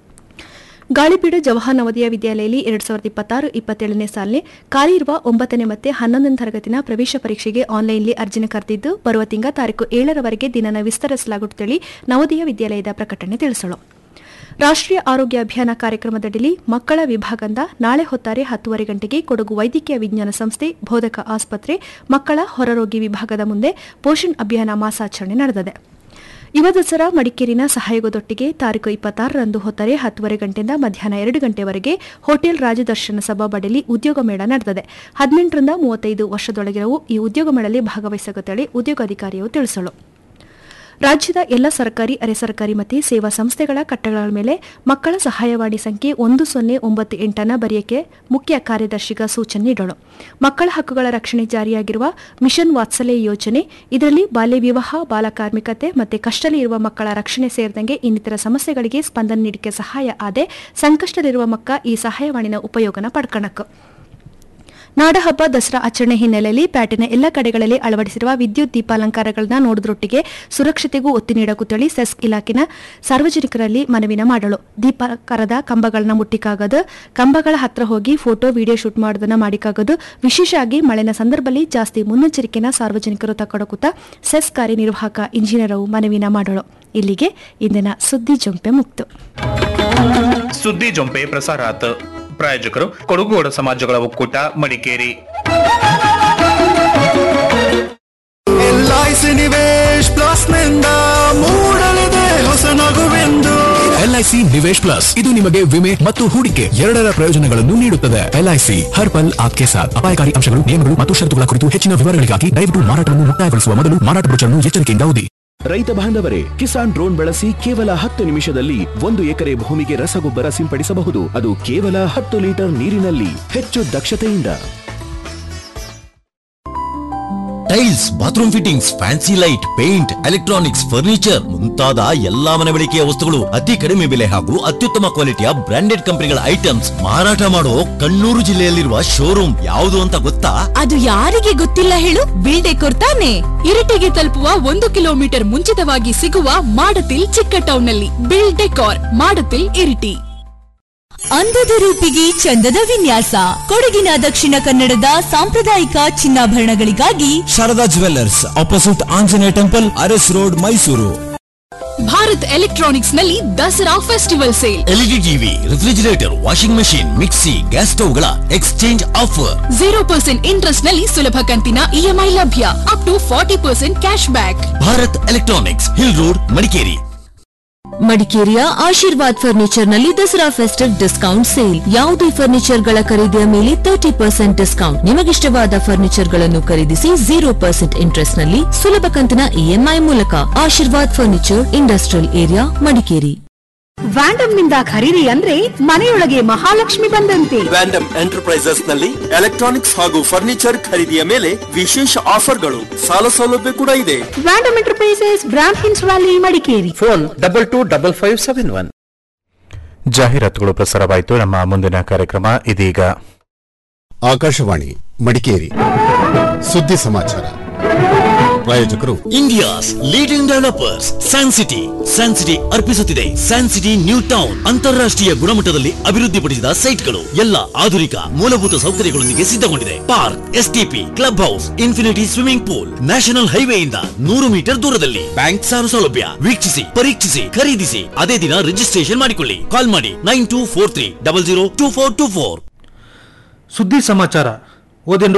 ಗಾಳಿಬೀಡು ಜವಾಹರ್ ನವೋದಯ ವಿದ್ಯಾಲಯದಲ್ಲಿ ಎರಡ್ ಸಾವಿರದ ಇಪ್ಪತ್ತಾರು ಇಪ್ಪತ್ತೇಳನೇ ಸಾಲಿನ ಖಾಲಿ ಇರುವ ಒಂಬತ್ತನೇ ಮತ್ತೆ ಹನ್ನೊಂದನೇ ತರಗತಿನ ಪ್ರವೇಶ ಪರೀಕ್ಷೆಗೆ ಆನ್ಲೈನ್ಲಿ ಅರ್ಜಿನ ಕರೆದಿದ್ದು ಬರುವ ತಿಂಗಳ ತಾರೀಕು ಏಳರವರೆಗೆ ದಿನನ ವಿಸ್ತರಿಸಲಾಗುತ್ತದೆ ನವೋದಯ ವಿದ್ಯಾಲಯದ ಪ್ರಕಟಣೆ ತಿಳಿಸಲು ರಾಷ್ಟ್ರೀಯ ಆರೋಗ್ಯ ಅಭಿಯಾನ ಕಾರ್ಯಕ್ರಮದಡಿಯಲ್ಲಿ ಮಕ್ಕಳ ವಿಭಾಗದಿಂದ ನಾಳೆ ಹೊತ್ತಾರೆ ಹತ್ತುವರೆ ಗಂಟೆಗೆ ಕೊಡಗು ವೈದ್ಯಕೀಯ ವಿಜ್ಞಾನ ಸಂಸ್ಥೆ ಬೋಧಕ ಆಸ್ಪತ್ರೆ ಮಕ್ಕಳ ಹೊರರೋಗಿ ವಿಭಾಗದ ಮುಂದೆ ಪೋಷಣ್ ಅಭಿಯಾನ ಮಾಸಾಚರಣೆ ನಡೆದಿದೆ ಯುವ ದಸರಾ ಮಡಿಕೇರಿನ ಸಹಯೋಗದೊಟ್ಟಿಗೆ ತಾರೀಕು ಇಪ್ಪತ್ತಾರರಂದು ಹೊತ್ತರೆ ಹತ್ತುವರೆ ಗಂಟೆಯಿಂದ ಮಧ್ಯಾಹ್ನ ಎರಡು ಗಂಟೆವರೆಗೆ ಹೋಟೆಲ್ ರಾಜದರ್ಶನ ಸಭಾಬಡಿಲಿ ಉದ್ಯೋಗ ಮೇಳ ನಡೆದಿದೆ ಹದಿನೆಂಟರಿಂದ ಮೂವತ್ತೈದು ವರ್ಷದೊಳಗಿರವು ಈ ಉದ್ಯೋಗ ಮೇಳದಲ್ಲಿ ಭಾಗವಹಿಸಗುತ್ತೇಳಿ ಉದ್ಯೋಗಾಧಿಕಾರಿಯು ತಿಳಿಸಲು ರಾಜ್ಯದ ಎಲ್ಲ ಸರ್ಕಾರಿ ಅರೆ ಸರ್ಕಾರಿ ಮತ್ತು ಸೇವಾ ಸಂಸ್ಥೆಗಳ ಕಟ್ಟಡಗಳ ಮೇಲೆ ಮಕ್ಕಳ ಸಹಾಯವಾಣಿ ಸಂಖ್ಯೆ ಒಂದು ಸೊನ್ನೆ ಒಂಬತ್ತು ಎಂಟನ್ನು ಬರೆಯಕ್ಕೆ ಮುಖ್ಯ ಕಾರ್ಯದರ್ಶಿಗ ಸೂಚನೆ ನೀಡೋಣ ಮಕ್ಕಳ ಹಕ್ಕುಗಳ ರಕ್ಷಣೆ ಜಾರಿಯಾಗಿರುವ ಮಿಷನ್ ವಾತ್ಸಲ್ಯ ಯೋಜನೆ ಇದರಲ್ಲಿ ಬಾಲ್ಯ ವಿವಾಹ ಬಾಲಕಾರ್ಮಿಕತೆ ಮತ್ತು ಕಷ್ಟದಲ್ಲಿ ಇರುವ ಮಕ್ಕಳ ರಕ್ಷಣೆ ಸೇರಿದಂಗೆ ಇನ್ನಿತರ ಸಮಸ್ಯೆಗಳಿಗೆ ಸ್ಪಂದನೆ ನೀಡಿಕೆ ಸಹಾಯ ಆದೆ ಸಂಕಷ್ಟದಲ್ಲಿರುವ ಮಕ್ಕ ಈ ಸಹಾಯವಾಣಿನ ಉಪಯೋಗನ ಪಡ್ಕಣಕ್ಕೆ ನಾಡಹಬ್ಬ ದಸರಾ ಆಚರಣೆ ಹಿನ್ನೆಲೆಯಲ್ಲಿ ಪ್ಯಾಟಿನ ಎಲ್ಲ ಕಡೆಗಳಲ್ಲಿ ಅಳವಡಿಸಿರುವ ವಿದ್ಯುತ್ ದೀಪಾಲಂಕಾರಗಳನ್ನ ನೋಡಿದ್ರೊಟ್ಟಿಗೆ ಸುರಕ್ಷತೆಗೂ ಒತ್ತು ನೀಡಕುತ್ತೇಳಿ ಸೆಸ್ ಇಲಾಖೆನ ಸಾರ್ವಜನಿಕರಲ್ಲಿ ಮನವಿನ ಮಾಡಲು ದೀಪಾಲಂಕಾರದ ಕಂಬಗಳನ್ನ ಮುಟ್ಟಿಕಾಗದು ಕಂಬಗಳ ಹತ್ರ ಹೋಗಿ ಫೋಟೋ ವಿಡಿಯೋ ಶೂಟ್ ಮಾಡೋದನ್ನ ಮಾಡಿಕಾಗದು ವಿಶೇಷ ಆಗಿ ಮಳೆನ ಸಂದರ್ಭದಲ್ಲಿ ಜಾಸ್ತಿ ಮುನ್ನೆಚ್ಚರಿಕೆನ ಸಾರ್ವಜನಿಕರು ತಕ್ಕೊಡಕುತ್ತಾ ಸೆಸ್ ಕಾರ್ಯನಿರ್ವಾಹಕ ಇಂಜಿನಿಯರ್ ಅವು ಮನವಿನ ಮಾಡಲು ಇಲ್ಲಿಗೆ ಇಂದಿನ ಸುದ್ದಿ ಜೊಂಪೆ ಮುಕ್ತು ಸುದ್ದಿ ಜೊಂಪೆ ಪ್ರಸಾರ ಆತ ಪ್ರಾಯೋಜಕರು ಕೊಡಗುಗೋಡ ಸಮಾಜಗಳ ಒಕ್ಕೂಟ ಮಡಿಕೇರಿ ಎಲ್ಐಸಿ ನಿವೇಶ್ ಪ್ಲಸ್ ನಿಂದ ಮೂಡಲಿದೆ ಹೊಸ ನಗುವೆಂದು ಎಲ್ಐಸಿ ನಿವೇಶ್ ಪ್ಲಸ್ ಇದು ನಿಮಗೆ ವಿಮೆ ಮತ್ತು ಹೂಡಿಕೆ ಎರಡರ ಪ್ರಯೋಜನಗಳನ್ನು ನೀಡುತ್ತದೆ ಎಲ್ಐಸಿ ಹರ್ ಪಲ್ ಆಪ್ಕೆ ಸಾಥ್ ಅಪಾಯಕಾರಿ ಅಂಶಗಳು ನಿಯಮಗಳು ಮತ್ತು ಷರತ್ತುಗಳ ಕುರಿತು ಹೆಚ್ಚಿನ ವಿವರಗಳಿಗಾಗಿ ದಯವಿಟ್ಟು ಮಾರಾಟವನ್ನು ಮುಕ್ತಾಯಗೊಳಿಸುವ ಮೊದಲು ಮಾರಾಟ ಬ್ರೋಚರ್ನ್ನು ಎಚ್ಚರಿಕೆಯಿಂದ ಓದಿ ರೈತ ಬಾಂಧವರೇ ಕಿಸಾನ್ ಡ್ರೋನ್ ಬಳಸಿ ಕೇವಲ ಹತ್ತು ನಿಮಿಷದಲ್ಲಿ ಒಂದು ಎಕರೆ ಭೂಮಿಗೆ ರಸಗೊಬ್ಬರ ಸಿಂಪಡಿಸಬಹುದು ಅದು ಕೇವಲ ಹತ್ತು ಲೀಟರ್ ನೀರಿನಲ್ಲಿ ಹೆಚ್ಚು ದಕ್ಷತೆಯಿಂದ tiles bathroom fittings fancy light paint electronics furniture ಮುಂತಾದ ಎಲ್ಲಾ ಮನೆ ಬಳಕೆಯ ವಸ್ತುಗಳು ಅತಿ ಕಡಿಮೆ ಬೆಲೆ ಹಾಗೂ ಅತ್ಯುತ್ತಮ ಕ್ವಾಲಿಟಿಯ ಬ್ರಾಂಡೆಡ್ ಕಂಪನಿಗಳ ಐಟಮ್ಸ್ ಮಾರಾಟ ಮಾಡೋ ಕಣ್ಣೂರು ಜಿಲ್ಲೆಯಲ್ಲಿರುವ ಶೋರೂಮ್ ಯಾವುದು ಅಂತ ಗೊತ್ತಾ ಅದು ಯಾರಿಗೆ ಗೊತ್ತಿಲ್ಲ ಹೇಳು ಬಿಲ್ಡೆಕೋರ್ ತಾನೆ ಇರಿಟಿಗೆ ತಲುಪುವ ಒಂದು ಕಿಲೋಮೀಟರ್ ಮುಂಚಿತವಾಗಿ ಸಿಗುವ ಮಾಡತಿಲ್ ಚಿಕ್ಕ ಟೌನ್ನಲ್ಲಿ ಬಿಲ್ ಡೆಕೋರ್ ಮಾಡತಿಲ್ ಇರಿಟಿ ಅಂದದ ರೂಪಿಗೆ ಚಂದದ ವಿನ್ಯಾಸ ಕೊಡಗಿನ ದಕ್ಷಿಣ ಕನ್ನಡದ ಸಾಂಪ್ರದಾಯಿಕ ಚಿನ್ನಾಭರಣಗಳಿಗಾಗಿ Sharada jewellers opposite Anjaneya temple Aras road Mysuru Bharat electronics ನಲ್ಲಿ Dasara festival sale LED TV refrigerator washing machine mixie gas ಸ್ಟವ್ಗಳ exchange offer zero percent interest ನಲ್ಲಿ ಸುಲಭ ಕಂತಿನ ಇಎಂಐ ಲಭ್ಯ up to forty percent cash back Bharat electronics hill road Madikeri ಮಡಿಕೇರಿಯ ಆಶೀರ್ವಾದ್ ಫರ್ನಿಚರ್ ನಲ್ಲಿ ದಸರಾ ಫೆಸ್ಟಿವ್ ಡಿಸ್ಕೌಂಟ್ ಸೇಲ್ ಯಾವುದೇ furniture ಗಳ ಖರೀದಿಯ ಮೇಲೆ ತರ್ಟಿ ಪರ್ಸೆಂಟ್ ಡಿಸ್ಕೌಂಟ್ ನಿಮಗಿಷ್ಟವಾದ ಫರ್ನಿಚರ್ ಗಳನ್ನು ಖರೀದಿಸಿ ಜೀರೋ ಪರ್ಸೆಂಟ್ ಇಂಟ್ರೆಸ್ಟ್ ನಲ್ಲಿ ಸುಲಭ ಕಂತಿನ ಇಎಂಐ ಮೂಲಕ Ashirwad furniture industrial area Madikeri Vandam ನಿಂದ ಖರೀದಿ ಅಂದ್ರೆ ಮನೆಯೊಳಗೆ ಮಹಾಲಕ್ಷ್ಮಿ ಬಂದಂತೆ ವ್ಯಾಂಡಮ್ ಎಂಟರ್ಪ್ರೈಸಸ್ ನಲ್ಲಿ ಎಲೆಕ್ಟ್ರಾನಿಕ್ಸ್ ಹಾಗೂ ಫರ್ನಿಚರ್ ಖರೀದಿಯ ಮೇಲೆ ವಿಶೇಷ ಆಫರ್ಗಳು ಸಾಲ ಸೌಲಭ್ಯ ಕೂಡ ಇದೆ ವ್ಯಾಂಡಮ್ ಎಂಟರ್ಪ್ರೈಸಸ್ ಬ್ರಾಂಡ್ ಹಿನ್ಸ್ valley Madikeri phone double two double five seven one ಜಾಹೀರಾತುಗಳು ಪ್ರಸಾರವಾಯಿತು ನಮ್ಮ ಮುಂದಿನ ಕಾರ್ಯಕ್ರಮ ಇದೀಗ ಆಕಾಶವಾಣಿ ಮಡಿಕೇರಿ ಸುದ್ದಿ ಸಮಾಚಾರ ಪ್ರಾಯೋಜಕರು India's leading developers Sun City Sun City ಅರ್ಪಿಸುತ್ತಿದೆ ಸ್ಯಾನ್ ಸಿಟಿ ನ್ಯೂ ಟೌನ್ ಅಂತಾರಾಷ್ಟ್ರೀಯ ಗುಣಮಟ್ಟದಲ್ಲಿ ಅಭಿವೃದ್ಧಿಪಡಿಸಿದ ಸೈಟ್ಗಳು ಎಲ್ಲ ಆಧುನಿಕ ಮೂಲಭೂತ ಸೌಕರ್ಯಗಳೊಂದಿಗೆ ಸಿದ್ಧಗೊಂಡಿದೆ park STP club house infinity swimming pool national ಹೈವೇಯಿಂದ ನೂರು ಮೀಟರ್ ದೂರದಲ್ಲಿ ಬ್ಯಾಂಕ್ ಸಾಲ ಸೌಲಭ್ಯ ವೀಕ್ಷಿಸಿ ಪರೀಕ್ಷಿಸಿ ಖರೀದಿಸಿ ಅದೇ ದಿನ ರಿಜಿಸ್ಟ್ರೇಷನ್ ಮಾಡಿಕೊಳ್ಳಿ ಕಾಲ್ ಮಾಡಿ nine two four three double zero two four two four ಸುದ್ದಿ ಸಮಾಚಾರ ಓದಿನ